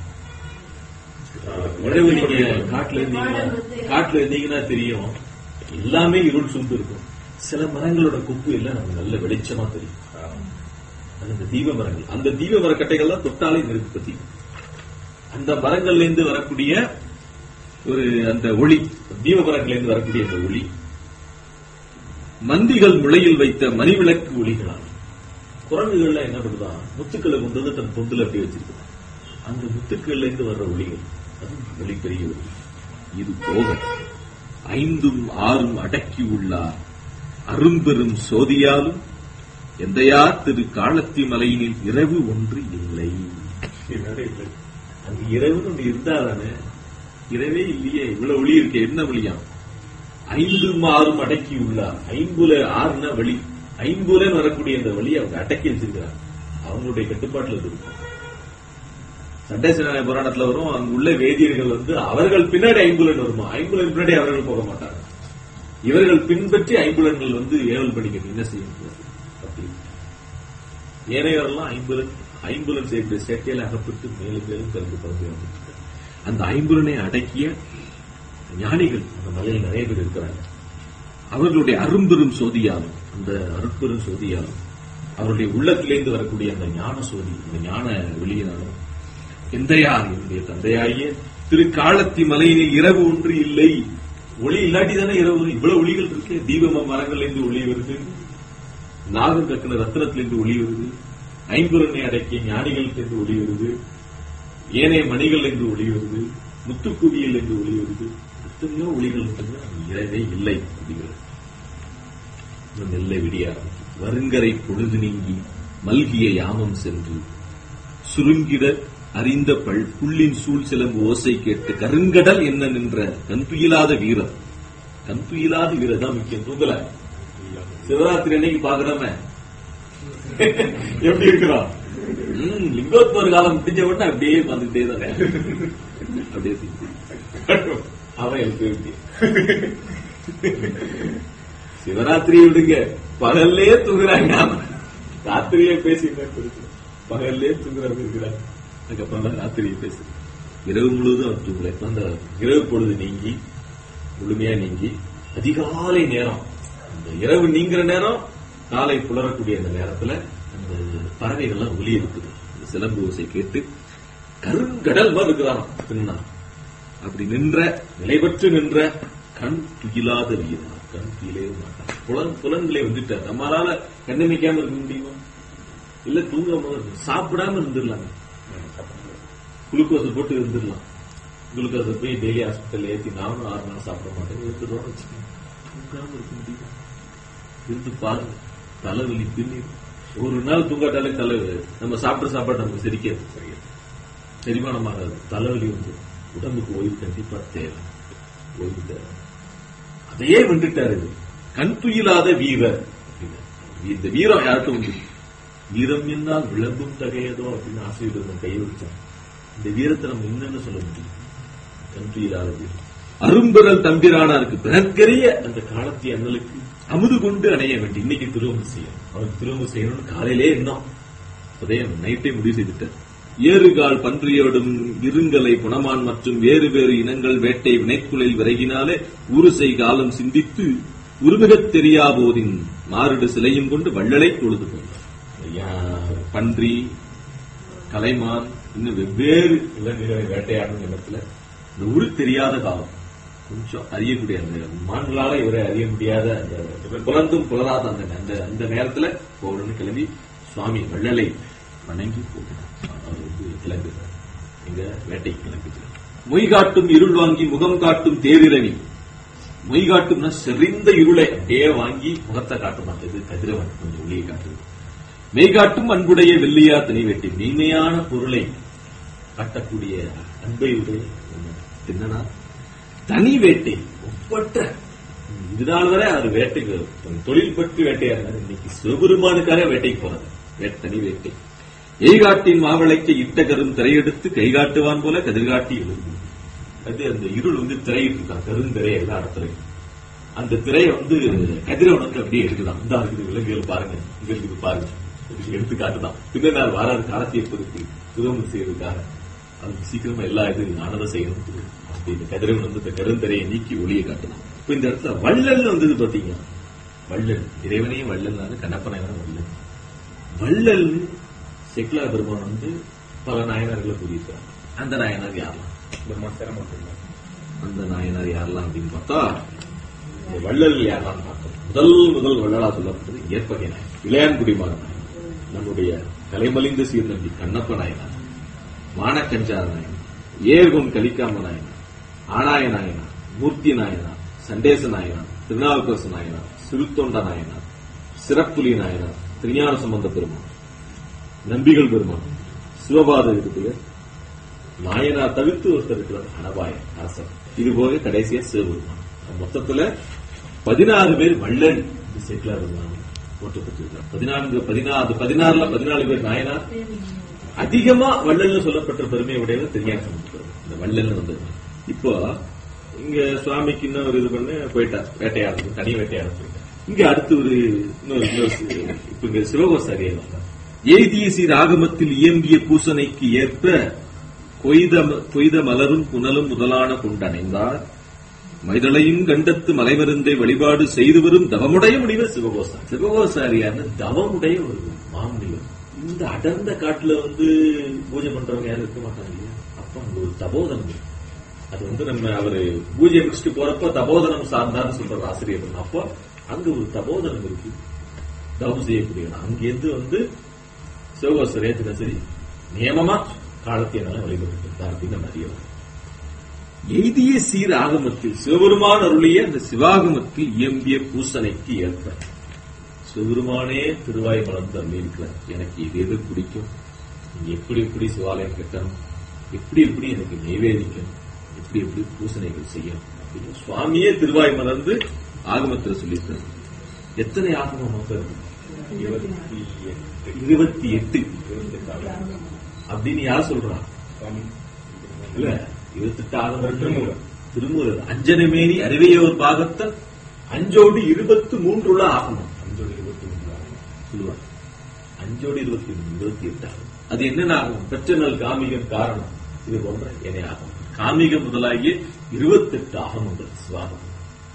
இரவு நீங்க காட்டுல இருந்தீங்கன்னா காட்டுல இருந்தீங்கன்னா தெரியும் எல்லாமே இருள் சூழ்ந்து இருக்கும் சில மரங்களோட கொப்பு எல்லாம் நமக்கு நல்ல வெளிச்சமா தெரியும் அது அந்த தீப மரங்கள் அந்த தீப மரக்கட்டைகள் தான் தொட்டாலே நெருப்பு பத்தி அந்த மரங்கள்ல இருந்து வரக்கூடிய ஒரு அந்த ஒளி தீப மரங்கள்ல இருந்து வரக்கூடிய அந்த ஒளி மந்திகள் முளையில் வைத்த மணிவிளக்கு ஒளிகளால் குரங்குகள்ல என்ன பண்ணுதான் முத்துக்களை கொண்டு வந்து தன் பொந்துல அப்படி வச்சிருக்கான் அந்த முத்துக்கள்ல இருந்து வர்ற ஒளிகள் அது ஒளி பெரிய ஒளி இது போக ஐந்தும் ஆறும் அடக்கி உள்ளார் அரும்பெரும் சோதியாலும் எந்தையார் திரு காலத்தி மலையினில் இரவு ஒன்று இல்லை அங்க இரவுன்னு ஒன்று இருந்தாதானே இரவே இல்லையே இவ்வளவு ஒளி இருக்கே என்ன ஒளியா ஐந்தும் ஆறும் அடக்கி உள்ளார் ஐம்புல ஆறுனா வழி ஐம்புல வரக்கூடிய அந்த வழி அவங்க அடக்கி வச்சிருக்கிறாங்க அவங்களுடைய கட்டுப்பாட்டுல அது இருக்கும் சண்டேசனாய புராணத்துல வரும் அங்க உள்ள வேதியர்கள் வந்து அவர்கள் பின்னாடி ஐம்புலன் வருமா ஐம்புலன் பின்னாடி அவர்கள் போக மாட்டாங்க இவர்கள் பின்பற்றி ஐம்புலன்கள் வந்து ஏவல் படிக்கணும் என்ன செய்ய முடியாது அப்படி ஏனையவரெல்லாம் ஐம்புலன் ஐம்புலன் செய்யக்கூடிய சேட்டையில அகப்பட்டு மேலும் மேலும் கலந்து பறந்து வந்துட்டு அந்த ஐம்புலனை அடக்கிய ஞானிகள் அந்த மலையில் நிறைய பேர் இருக்கிறாங்க அவர்களுடைய அரும்பெரும் சோதியாலும் அந்த அருட்பெரும் சோதியாலும் அவருடைய உள்ளத்திலிருந்து வரக்கூடிய அந்த ஞான சோதி அந்த ஞான வெளியினாலும் எந்தையார் என்னுடைய தந்தையாகிய திரு காலத்தி மலையினில் இரவு ஒன்று இல்லை ஒளி இல்லாட்டி தானே இரவு வரும். இவ்வளவு ஒளிகள் இருக்கு தீபம மரங்கள்ல இருந்து ஒளி வருது நாகம் கக்கின ரத்னத்திலிருந்து ஒளி வருது ஐம்புலனை அடக்கிய ஞானிகளிலிருந்து ஒளி வருது ஏனைய மணிகள் என்று ஒளி வருது முத்துக்குவியல் என்று ஒளி வருது எத்தனையோ ஒளிகள் இருக்குது அது இரவே இல்லை அப்படிங்கிறது இன்னும் நெல்லை விடிய ஆரம்பிக்கும். வருங்கரை பொழுது நீங்கி மல்கிய யாமம் சென்று சுருங்கிட அறிந்த பல் புள்ளின் சூழ் சிலம்பு ஓசை கேட்டு கருங்கடல் என்ன நின்ற கண்துயிலாத வீரர் கண்துயிலாத வீரர் தான் முக்கியம் தூங்கல சிவராத்திரி அன்னைக்கு பாக்குறோமே எப்படி இருக்கிறோம் ம், லிங்கோத்பவர் காலம் முடிஞ்ச உடனே அப்படியே வந்துட்டே தானே அப்படியே தூங்கி. அவன் எழுப்பி விட்டு சிவராத்திரியை விடுங்க பகல்லே தூங்குறாங்க ராத்திரியே பேசிட்டு பகல்லே தூங்குறாங்க இருக்கிறாங்க அதுக்கப்புறம் தான் ராத்திரியை பேசு இரவு முழுவதும் அவர் தூங்கல அந்த இரவு பொழுது நீங்கி முழுமையா நீங்கி அதிகாலை நேரம் அந்த இரவு நீங்கிற நேரம் காலை புலரக்கூடிய அந்த நேரத்துல அந்த பறவைகள்லாம் ஒலி இருக்குது அந்த சிலம்பு ஓசை கேட்டு கருங்கடல் மாதிரி இருக்கிறான் பின்னா அப்படி நின்ற நிலைபெற்று நின்ற கண் துயிலாத வீரன் கண் துயிலே மாட்டான் புலன் புலன்களை வந்துட்டார் நம்மளால கண்ணமிக்காம இருக்க முடியுமா இல்ல தூங்காம இருக்க- சாப்பிடாம இருந்துடலாங்க குளுக்கோஸ் போட்டு இருந்துடலாம் குளுக்கோஸ் போய் டெய்லி ஹாஸ்பிட்டல் ஏத்தி நானும் ஆறு நாள் சாப்பிட மாட்டேன் எடுத்துட்டோம்னு வச்சுக்கோங்க தூங்காம இருக்க முடியுமா இருந்து பாருங்க தலைவலி பின்னி ஒரு நாள் தூங்காட்டாலே தலைவலி நம்ம சாப்பிட்ட சாப்பாடு நமக்கு செரிக்காது சரியா செரிமானம் ஆகாது தலைவலி வந்து உடம்புக்கு ஓய்வு கண்டிப்பா தேவை ஓய்வு தேவை அதையே விட்டுட்டாரு இவர். கண் துயிலாத வீரர் அப்படின்னு. இந்த வீரம் யாருக்கும் உண்டு வீரம் என்னால் விளம்பும் தகையதோ அப்படின்னு ஆசிரியர் கையை வச்சான் இந்த வீரத்தை நம்ம என்னன்னு சொல்ல முடியும் கண் துயிலாத வீரம் அரும்பெறல் தம்பிரானாருக்கு பிறக்கரிய அந்த காலத்திய அண்ணலுக்கு அமுது கொண்டு அணைய வேண்டும் இன்னைக்கு திருவம்பு செய்யணும் அவருக்கு திருவம்பு செய்யணும்னு காலையிலே எண்ணம் உதயம் நைட்டே முடிவு செய்துட்டார் ஏறுகால் பன்றியோடும் இருங்கலை புனமான் மற்றும் வேறு வேறு இனங்கள் வேட்டை வினைக்குளில் விறகினாலே உருசை காலம் சிந்தித்து உருமிகத் தெரியா போதின் மாறுடு சிலையும் கொண்டு வள்ளலை தொழுது கொண்டார் ஐயா, பன்றி கலைமான் இன்னும் வெவ்வேறு விலங்குகளை வேட்டையாடும் இடத்துல இந்த உரு தெரியாத காலம் கொஞ்சம் அறியக்கூடிய அந்த மான்களால இவரை அறிய முடியாத அந்த புலந்தும் புலராத அந்த அந்த அந்த நேரத்துல போகணும்னு கிளம்பி சுவாமி வள்ளலை வணங்கி போகிறார் அவர் வந்து கிளம்புகிறார் எங்க வேட்டைக்கு கிளம்புகிறார் மொய் காட்டும் இருள் வாங்கி முகம் காட்டும் தேரிரவி மொய் காட்டும்னா செறிந்த இருளை அப்படியே வாங்கி முகத்தை காட்ட மாட்டேது கதிரவன் கொஞ்சம் ஒளியை காட்டுது மெய்காட்டும் அன்புடைய வெள்ளியா தனி வெட்டி மெய்மையான பொருளை காட்டக்கூடிய அன்பை உடைய தின்னனா தனி வேட்டை ஒப்பற்ற இதனால் வரை அவர் வேட்டைக்கு தொழில் பற்றி வேட்டையாடினார் இன்னைக்கு சிவபெருமானுக்காக வேட்டைக்கு போறாரு வே- தனி வேட்டை எய்காட்டின் மாவிளைக்க இட்ட கரும் திரையெடுத்து கைகாட்டுவான் போல கதிர்காட்டி எழுந்து அது அந்த இருள் வந்து திரையிட்டு இருக்கான் கருந்திரை எல்லா இடத்துலயும் அந்த திரையை வந்து கதிரவனுக்கு அப்படியே எடுக்கலாம் இந்த இருக்குது விலங்குகள் பாருங்க இங்க இருக்குது பாருங்க இதுக்கு எடுத்து காட்டுதான் பின்னர் நாள் வாராது காலத்தை எப்போதுக்கு திருமணம் செய்யறதுக்காக அதுக்கு சீக்கிரமா எல்லா இது ஆனதை செய்யணும் அப்படி இந்த கதிரவன் வந்து இந்த கருந்திரையை நீக்கி ஒளியை காட்டலாம் இப்ப இந்த இடத்துல வள்ளல் வந்தது பாத்தீங்கன்னா வள்ளல் இறைவனையும் வள்ளல் கண்ணப்பனை வள்ளல் வள்ளல் செக்குலா பெருமான் வந்து பல நாயனார்களை கூறியிருக்காங்க அந்த நாயனார் யாரெல்லாம் பெருமாள் சிரமம் அந்த நாயனார் யாரெல்லாம் அப்படின்னு பார்த்தா இந்த வள்ளல் யாரெல்லாம் பார்த்தோம் முதல் முதல் வள்ளலா சொல்லப்பட்டது ஏற்பகை நாயன் இளையான்குடி மகன் நம்முடைய கலைமலிந்த சீர்நம்பி கண்ணப்ப நாயனார் மானக்கஞ்சார நாயனார் ஏர்கொன் கலிக்காம நாயனார் ஆனாய நாயனார் மூர்த்தி நாயனார் சண்டேச நாயனார் திருநாவுக்கரசு நாயனார் சிறுத்தொண்ட நாயனார் சிறப்புலி நாயனார் திருஞான சம்பந்த பெருமான் நம்பிகள் பெருமான் சிவபாத பெயர் நாயனார் தவிர்த்து ஒருத்தர் இருக்கிறார் அனபாய அரசர் இது போக கடைசியா சிவபெருமான் மொத்தத்துல பதினாறு பேர் வள்ளல் செட்டிலா இருந்தாங்க போட்டப்பட்டிருக்கார் பதினான்கு பதினாறு பதினாறுல பதினாலு பேர் நாயனார் அதிகமா வள்ளல்னு சொல்லப்பட்ட பெருமை உடையவர் திருஞான சம்பந்த பெருமான் இந்த வள்ளல்னு வந்தது இப்போ இங்க சுவாமிக்கு இன்னும் ஒரு இது பண்ண போயிட்டார் வேட்டையாடுறது தனி வேட்டையாட போயிட்டார் இங்க அடுத்து ஒரு இன்னொரு இன்னொரு சி- இப்ப இங்க சிவகோசாரியை வந்தார் எய்திய சீர் ஆகமத்தில் இயம்பிய பூசனைக்கு ஏற்ப கொய்த கொய்த மலரும் புனலும் முதலான கொண்டணைந்தார் மைதளையும் கண்டத்து மலைமருந்தை வழிபாடு செய்து வரும் தவமுடைய முனிவர் சிவகோசாரி சிவகோசாரியான தவமுடைய ஒரு மாமுனிவர் இந்த அடர்ந்த காட்டுல வந்து பூஜை பண்றவங்க யாரும் இருக்க மாட்டாங்க இல்லையா அப்ப அங்க ஒரு தபோதனம் இருக்கு. அது வந்து நம்ம அவரு பூஜை முடிச்சுட்டு போறப்ப தபோதனம் சார்ந்தான்னு சொல்ற ஆசிரியர் அப்போ அங்க ஒரு தபோதனம் இருக்கு தவம் செய்யக்கூடியவன் அங்கிருந்து வந்து சிவகோசரே தினசரி நியமமா காலத்தை என்னால வழிபட்டு அப்படின்னு நம்ம அறியலாம் எய்திய சீர் ஆகமத்தில் சிவபெருமான் அருளிய அந்த சிவாகமத்தில் இயம்பிய பூசனைக்கு ஏற்ப சிவபெருமானே திருவாய் மலர்ந்து அருளியிருக்கிறார் எனக்கு இது எது பிடிக்கும் நீங்க எப்படி எப்படி சிவாலயம் கட்டணும் எப்படி எப்படி எனக்கு நைவேதிக்கணும் எப்படி எப்படி பூசணைகள் செய்யணும் அப்படின்னு சுவாமியே திருவாய் மலர்ந்து ஆகமத்தில் சொல்லியிருக்காரு எத்தனை ஆகமம் மொத்தம் இருக்கு இருபத்தி எட்டு இருபத்தி எட்டு இருபத்தி எட்டு அப்படின்னு யார் சொல்றா சுவாமி இல்ல இருபத்தெட்டு ஆகமம் திருமூலர். திருமூலர் அஞ்சனமேனி அறிவையோர் பாகத்தன் அஞ்சோடு இருபத்து மூன்றுள்ள ஆகமம் அஞ்சோடு இருபத்தி மூன்று சொல்லுவாங்க அஞ்சோடு இருபத்தி மூணு இருபத்தி எட்டு ஆகும் அது என்னென்ன ஆகும் பெற்ற நல் காமிகம் காரணம் இது போன்ற என்னை ஆகும் காமிகம் முதலாகிய இருபத்தெட்டு ஆகமங்கள் சிவாகம்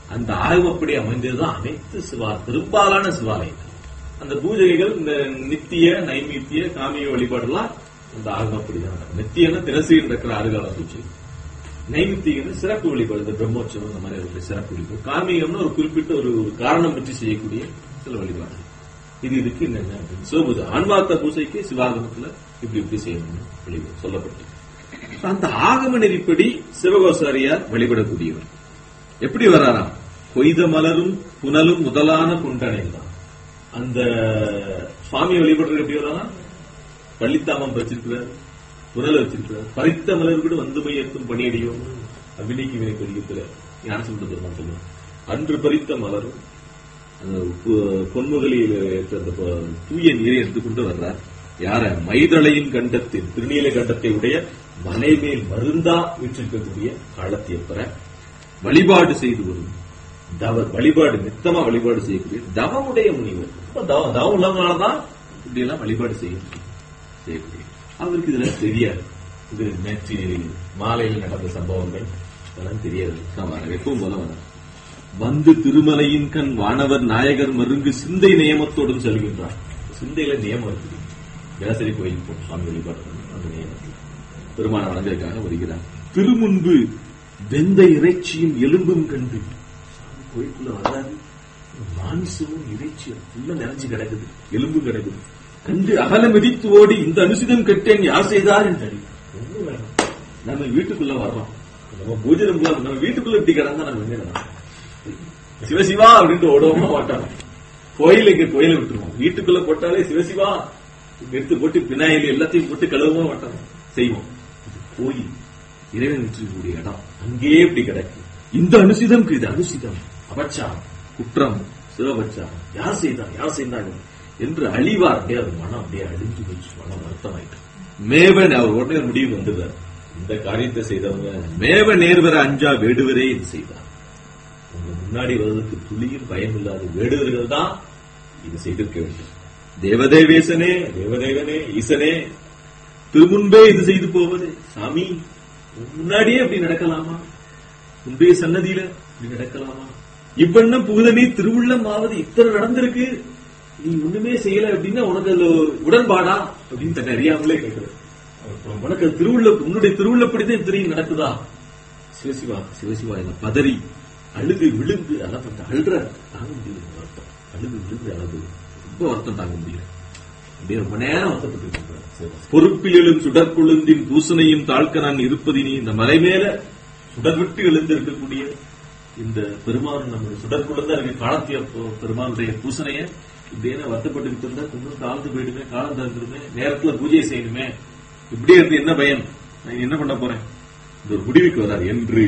அந்த ஆகமப்படி அமைந்ததுதான் அனைத்து சிவா பெரும்பாலான சிவாலயங்கள் அந்த பூஜைகள் இந்த நித்திய நைமித்திய காமிய வழிபாடெல்லாம் அந்த ஆகமப்படி தான் நடக்கும் நித்தியம்னா தினசரி நடக்கிற ஆறுகால பூஜை நைமித்தியம்னு சிறப்பு வழிபாடு இந்த பிரம்மோற்சவம் இந்த மாதிரி இருக்கிற சிறப்பு வழிபாடு காமியம்னு ஒரு குறிப்பிட்ட ஒரு ஒரு காரணம் பற்றி செய்யக்கூடிய சில வழிபாடு இது இதுக்கு என்னென்ன அப்படின்னு சிவபூஜை ஆன்மார்த்த பூஜைக்கு சிவாகமத்துல இப்படி இப்படி செய்யணும்னு வழிபாடு சொல்லப்பட்டு அந்த ஆகம நெறிப்படி சிவகோசாரியார் வழிபடக்கூடியவர் எப்படி வராராம் கொய்த மலரும் புனலும் முதலான குண்டனை தான் அந்த சுவாமி வழிபடுறது எப்படி வராராம் பள்ளித்தாமம் வச்சிருக்கிறார் புனல் வச்சிருக்கிறார் பறித்த மலர் கூட வந்து மையத்தும் பணியடியும் அபிநீக்கு வினை பதிகத்துல ஞான சொல்லுவாங்க சொல்லுவாங்க அன்று பறித்த மலரும் அந்த பு- பொன்முகலியில் ஏற்ற அந்த ப- தூய நீரை எடுத்துக்கொண்டு வர்றார் யார மைதளையின் கண்டத்தின் திருநீல கண்டத்தை உடைய மலைமேல் மருந்தா வீற்றிருக்கக்கூடிய காலத்தியப்பற வழிபாடு செய்து வரும் தவ வழிபாடு நித்தமா வழிபாடு செய்யக்கூடிய தவமுடைய முனிவர் அப்ப தவம் தவம் உள்ளவங்களாலதான் இப்படி எல்லாம் வழிபாடு செய்ய முடியும். செய்யக்கூடிய அவருக்கு இதுல தெரியாது இது நேற்று மாலையில் நடந்த சம்பவங்கள் அதெல்லாம் தெரியாது நான் வரேன் எப்பவும் போல வரேன் வந்து திருமலையின் கண் வானவர் நாயகர் மருங்கு சிந்தை நியமத்தோடும் செல்கின்றார் சிந்தையில நியமம் இருக்குது வேசரி கோயில் போ சுவாமி வழிபாடு பண்ணணும், அந்த நியமத்தில் பெருமான வணங்கலுக்காக வருகிறார் திருமுன்பு வெந்த இறைச்சியும் எலும்பும் கண்டு சாமி கோயிலுக்குள்ள வராது மாமிசமும் இறைச்சியும் உள்ள நிறைஞ்சு கிடக்குது எலும்பு கிடக்குது கண்டு அகல மிதித்து ஓடி இந்த அனுசிதம் கெட்டேன் யார் செய்தார் என்று ஒண்ணும் வேணாம். நம்ம வீட்டுக்குள்ள வர்றோம் நம்ம பூஜை ரூம்ல நம்ம வீட்டுக்குள்ள இப்படி கிடந்தா நம்ம என்ன வேணாம். சிவசிவா அப்படின்ட்டு ஓடவும் மாட்டோம் கோயிலுக்கு கோயிலை விட்டுருவோம் வீட்டுக்குள்ள போட்டாலே சிவசிவா எடுத்து போட்டு பினாயில் எல்லாத்தையும் போட்டு கழுவவும் மாட்டோம் செய்வோம் இது கோயில் இறைவன் வச்சிருக்கக்கூடிய இடம் அங்கேயே இப்படி கிடக்கு இந்த அனுசிதம் இது அனுசிதம் அபச்சாரம் குற்றம் சிவபச்சாரம் யார் செய்தார் யார் செய்தாங்க என்று அழிவார் அப்படியே அவர் மனம் அப்படியே அழிஞ்சு போச்சு மனம் வருத்தமாயிட்டு மேவன் அவர் உடனே ஒரு முடிவு வந்துடுறார் இந்த காரியத்தை செய்தவங்க மேவ நேர்வர அஞ்சா வேடுவரே இது செய்தார் உங்க முன்னாடி வருவதற்கு துளியும் பயம் இல்லாத வேடுவர்கள் தான் இது செய்திருக்க வேண்டும் தேவதேவேசனே தேவதேவனே ஈசனே திருமுன்பே இது செய்து போவது சாமி உன் முன்னாடியே அப்படி நடக்கலாமா உன்னுடைய சன்னதியில இப்படி நடக்கலாமா இவ்வண்ணம் புகுதனே திருவுள்ளம் ஆவது இத்தனை நடந்திருக்கு நீ ஒண்ணுமே செய்யல அப்படின்னா உனக்கு அதுல உடன்பாடா அப்படின்னு தன்னை அறியாமலே கேட்கிறது உனக்கு அது திருவுள்ள உன்னுடைய திருவுள்ளப்படிதான் தெரியும் நடக்குதா சிவசிவா சிவசிவா என்ன பதறி அழுது விழுந்து அதான் பண்ண அழுற தாங்க முடியல இந்த வருத்தம் அழுது விழுந்து அழுது ரொம்ப வருத்தம் தாங்க முடியல அப்படியே ரொம்ப நேரம் வருத்தப்பட்டு இருக்கிறார் சிவா. பொறுப்பில் எழும் சுடற்குழுந்தின் பூசனையும் தாழ்க்க நான் இருப்பதினி இந்த மலை மேல சுடர் விட்டு எழுந்திருக்கக்கூடிய இந்த பெருமான் நம்ம சுடற்குழுந்தா இருக்க காலத்திய பெ- பெருமானுடைய பூசனைய இப்படியே நான் வருத்தப்பட்டு இருந்தா கொஞ்சம் தாழ்ந்து போயிடுமே காலம் தாழ்ந்துருமே நேரத்துல பூஜை செய்யணுமே இப்படியே இருந்து என்ன பயன் நான் என்ன பண்ண போறேன் இந்த ஒரு முடிவுக்கு வரார் என்று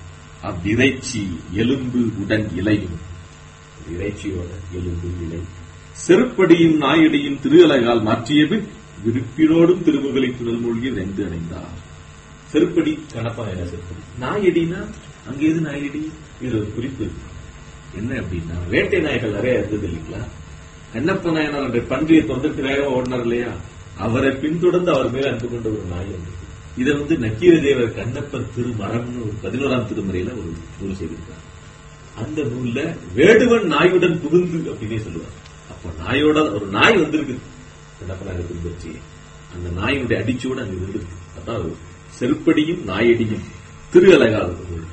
அவ்விறைச்சி எலும்பு உடன் இலையும் இறைச்சியோட எலும்பு இலை செருப்படியும் நாயடியும் திரு அலகால் மாற்றியது விருப்பினோடும் திருமுகளை புனல் மூழ்கி வெந்து அடைந்தார் செருப்படி கணப்பா என்ன செருப்படி நாயடினா அங்க எது நாயடி இது ஒரு குறிப்பு இருக்கு. என்ன அப்படின்னா வேட்டை நாய்கள் நிறைய இருந்தது இல்லைங்களா கண்ணப்ப நாயனார் என்ற பன்றியை தொந்தரத்து வேகமா ஓடினார் இல்லையா அவரை பின்தொடர்ந்து அவர் மேல அன்பு கொண்ட ஒரு நாய் உண்டு இதை வந்து நக்கீர தேவர் கண்ணப்பர் திருமரம்னு ஒரு பதினோராம் திருமுறையில ஒரு நூல் செய்திருக்கார் அந்த நூல்ல வேடுவன் நாயுடன் புகுந்து அப்படின்னே சொல்லுவார் அப்ப நாயோட ஒரு நாய் வந்திருக்கு கண்ணப்பனாக பின்பற்றி அந்த நாயினுடைய அடிச்சோடு அங்க இருந்திருக்கு அதான் ஒரு செருப்படியும் நாயடியும் திரு அழகால்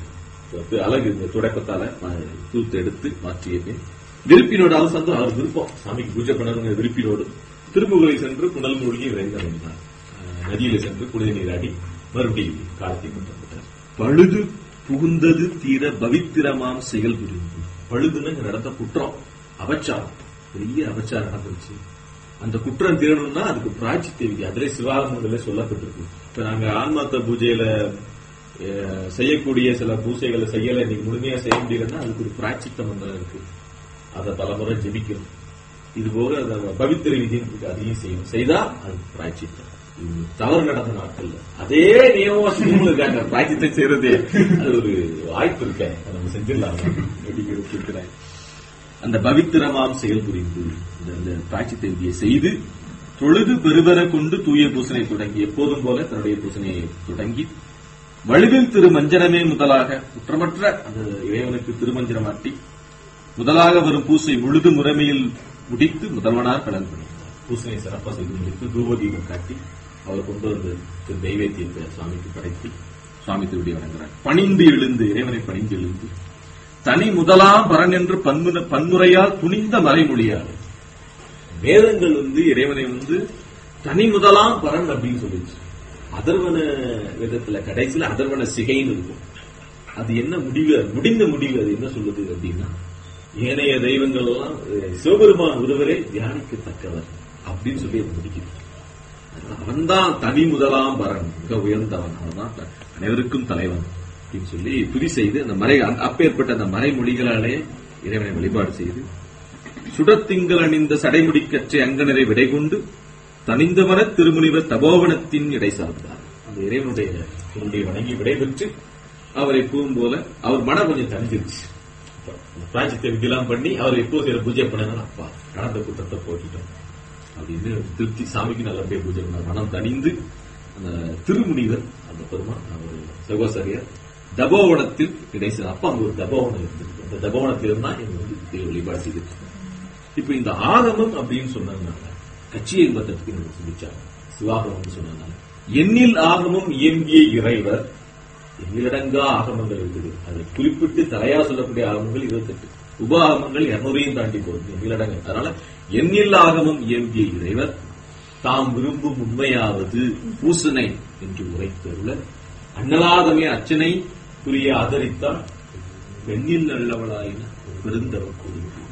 திரு அழகு இந்த துடைப்பத்தால மா- தூத்து எடுத்து மாற்றிய பின் விருப்பினோட அவர் சந்தோம் அவர் விருப்பம் சாமிக்கு பூஜை பண்ணணுங்கிற விருப்பினோடு திருமுகலை சென்று புனல் மூழ்கி விரைந்தார் என்றார் அஹ் நதியில சென்று புனித நீராடி மறுபடியும் காலத்தை கொண்டு வந்துட்டார் பழுது புகுந்தது தீர பவித்திரமாம் செயல் புரிந்து பழுதுன்னு இங்க நடந்த குற்றம் அபச்சாரம் பெரிய அபச்சாரம் நடந்துருச்சு அந்த குற்றம் தீரணும்னா அதுக்கு பிராட்சி தேவி அதிலே சிவாகமங்கள சொல்லப்பட்டிருக்கு இப்ப நாங்க ஆன்மாத்த பூஜையில அஹ், செய்யக்கூடிய சில பூஜைகளை செய்யல இன்னைக்கு முழுமையா செய்ய முடியலன்னா அதுக்கு ஒரு பிராட்சித்த மந்திரம் இருக்கு அதை பலமுறை ஜெபிக்கணும் இது போக அந்த பவித்திர விதின்னு இருக்கு அதையும் செய்யணும் செய்தா அது பிராய்ச்சித்தம் இது தவறு நடந்த நாட்கள்ல அதே நியமமா செஞ்சவங்களும் இருக்காங்க பிராய்ச்சித்தம் செய்யறது அது ஒரு வாய்ப்பு இருக்க அதை நம்ம செஞ்சிடலாம் அப்படிங்கிறது இருக்கிறேன் அந்த பவித்திரமாம் செயல் புரிந்து இந்த இந்த பிராய்ச்சித்த விதியை செய்து தொழுது பெருவர கொண்டு தூய பூசனை தொடங்கி எப்போதும் போல தன்னுடைய பூசனையை தொடங்கி வலுவில் திருமஞ்சனமே முதலாக குற்றமற்ற அந்த இறைவனுக்கு திருமஞ்சனமாட்டி முதலாக வரும் பூசை முழுது முறைமையில் முடித்து முதல்வனார் கலந்து பண்ணினார் பூசனை சிறப்பாக செய்து முடித்து தூபதீபம் காட்டி அவர் கொண்டு வந்து திரு தெய்வேத்தியத்தை சுவாமிக்கு படைத்து சுவாமி திருடி வணங்குறார் பணிந்து எழுந்து இறைவனை பணிந்து எழுந்து தனி முதலாம் பரன் என்று பன்முன பன்முறையால் துணிந்த மறைமொழியார் வேதங்கள் வந்து இறைவனை வந்து தனி முதலாம் பரன் அப்படின்னு சொல்லிச்சு அதர்வன வேதத்துல கடைசியில அதர்வன சிகைன்னு இருக்கும் அது என்ன முடிவு அது முடிந்த முடிவு அது என்ன சொல்லுது அப்படின்னா ஏனைய தெய்வங்கள் எல்லாம் அஹ், சிவபெருமான் ஒருவரே தியானிக்கத்தக்கவர் அப்படின்னு சொல்லி அது முடிக்குது அவன் தான் தனி முதலாம் பரன் மிக உயர்ந்தவன் அவன் தான் த- அனைவருக்கும் தலைவன் அப்படின்னு சொல்லி துதி செய்து அந்த மறை அந்த- அப்பேற்பட்ட அந்த மறைமொழிகளாலே இறைவனை வழிபாடு செய்து சுடத்திங்கள் அணிந்த சடைமுடிக்கற்றை அங்கனரை விடை கொண்டு தனிந்தமர திருமுனிவர் தபோவனத்தின் இடை சார்ந்தார் அந்த இறைவனுடைய திருமுடியை வணங்கி விடைபெற்று அவரை பூவும் போல அவர் மனம் கொஞ்சம் தனிஞ்சிருச்சு அந்த பிராஜித்தை விதிலாம் பண்ணி அவர் எப்போ செய்யற பூஜை பண்ணாங்க அப்பா நடந்த குற்றத்தை போட்டுட்டோம் அப்படின்னு திருப்தி சாமிக்கு நல்லபடியா பூஜை பண்ணார் மனம் தணிந்து அந்த திருமுனிவர் அந்த பெருமான் அவர் சகோசரியர் தபோவனத்தில் கிடைச்ச அப்ப அங்க ஒரு தபோவனம் இருந்தது அந்த தபோவனத்தில் இருந்தா இங்க வந்து தெய்வ வழிபாடு செய்துட்டு இருந்தாங்க. இப்ப இந்த ஆகமம் அப்படின்னு சொன்னதுனால கட்சியை மதத்துக்கு நம்ம சிந்திச்சாங்க சிவாகமம் சொன்னதுனால எண்ணில் ஆகமம் இயங்கிய இறைவர் எண்ணிலடங்கா ஆகமங்கள் இருக்குது அதை குறிப்பிட்டு தலையா சொல்லக்கூடிய ஆகமங்கள் இருபத்தெட்டு உப ஆகமங்கள் இருநூறையும் தாண்டி போகுது எண்ணிலடங்கு அதனால எண்ணில் ஆகமம் இயங்கிய இறைவர் தாம் விரும்பும் உண்மையாவது பூசனை என்று உரைத்துள்ள அண்ணலாகமே அச்சனை புரிய ஆதரித்தால் பெண்ணில் நல்லவளாயின பெருந்தவர் கூறுகிறார்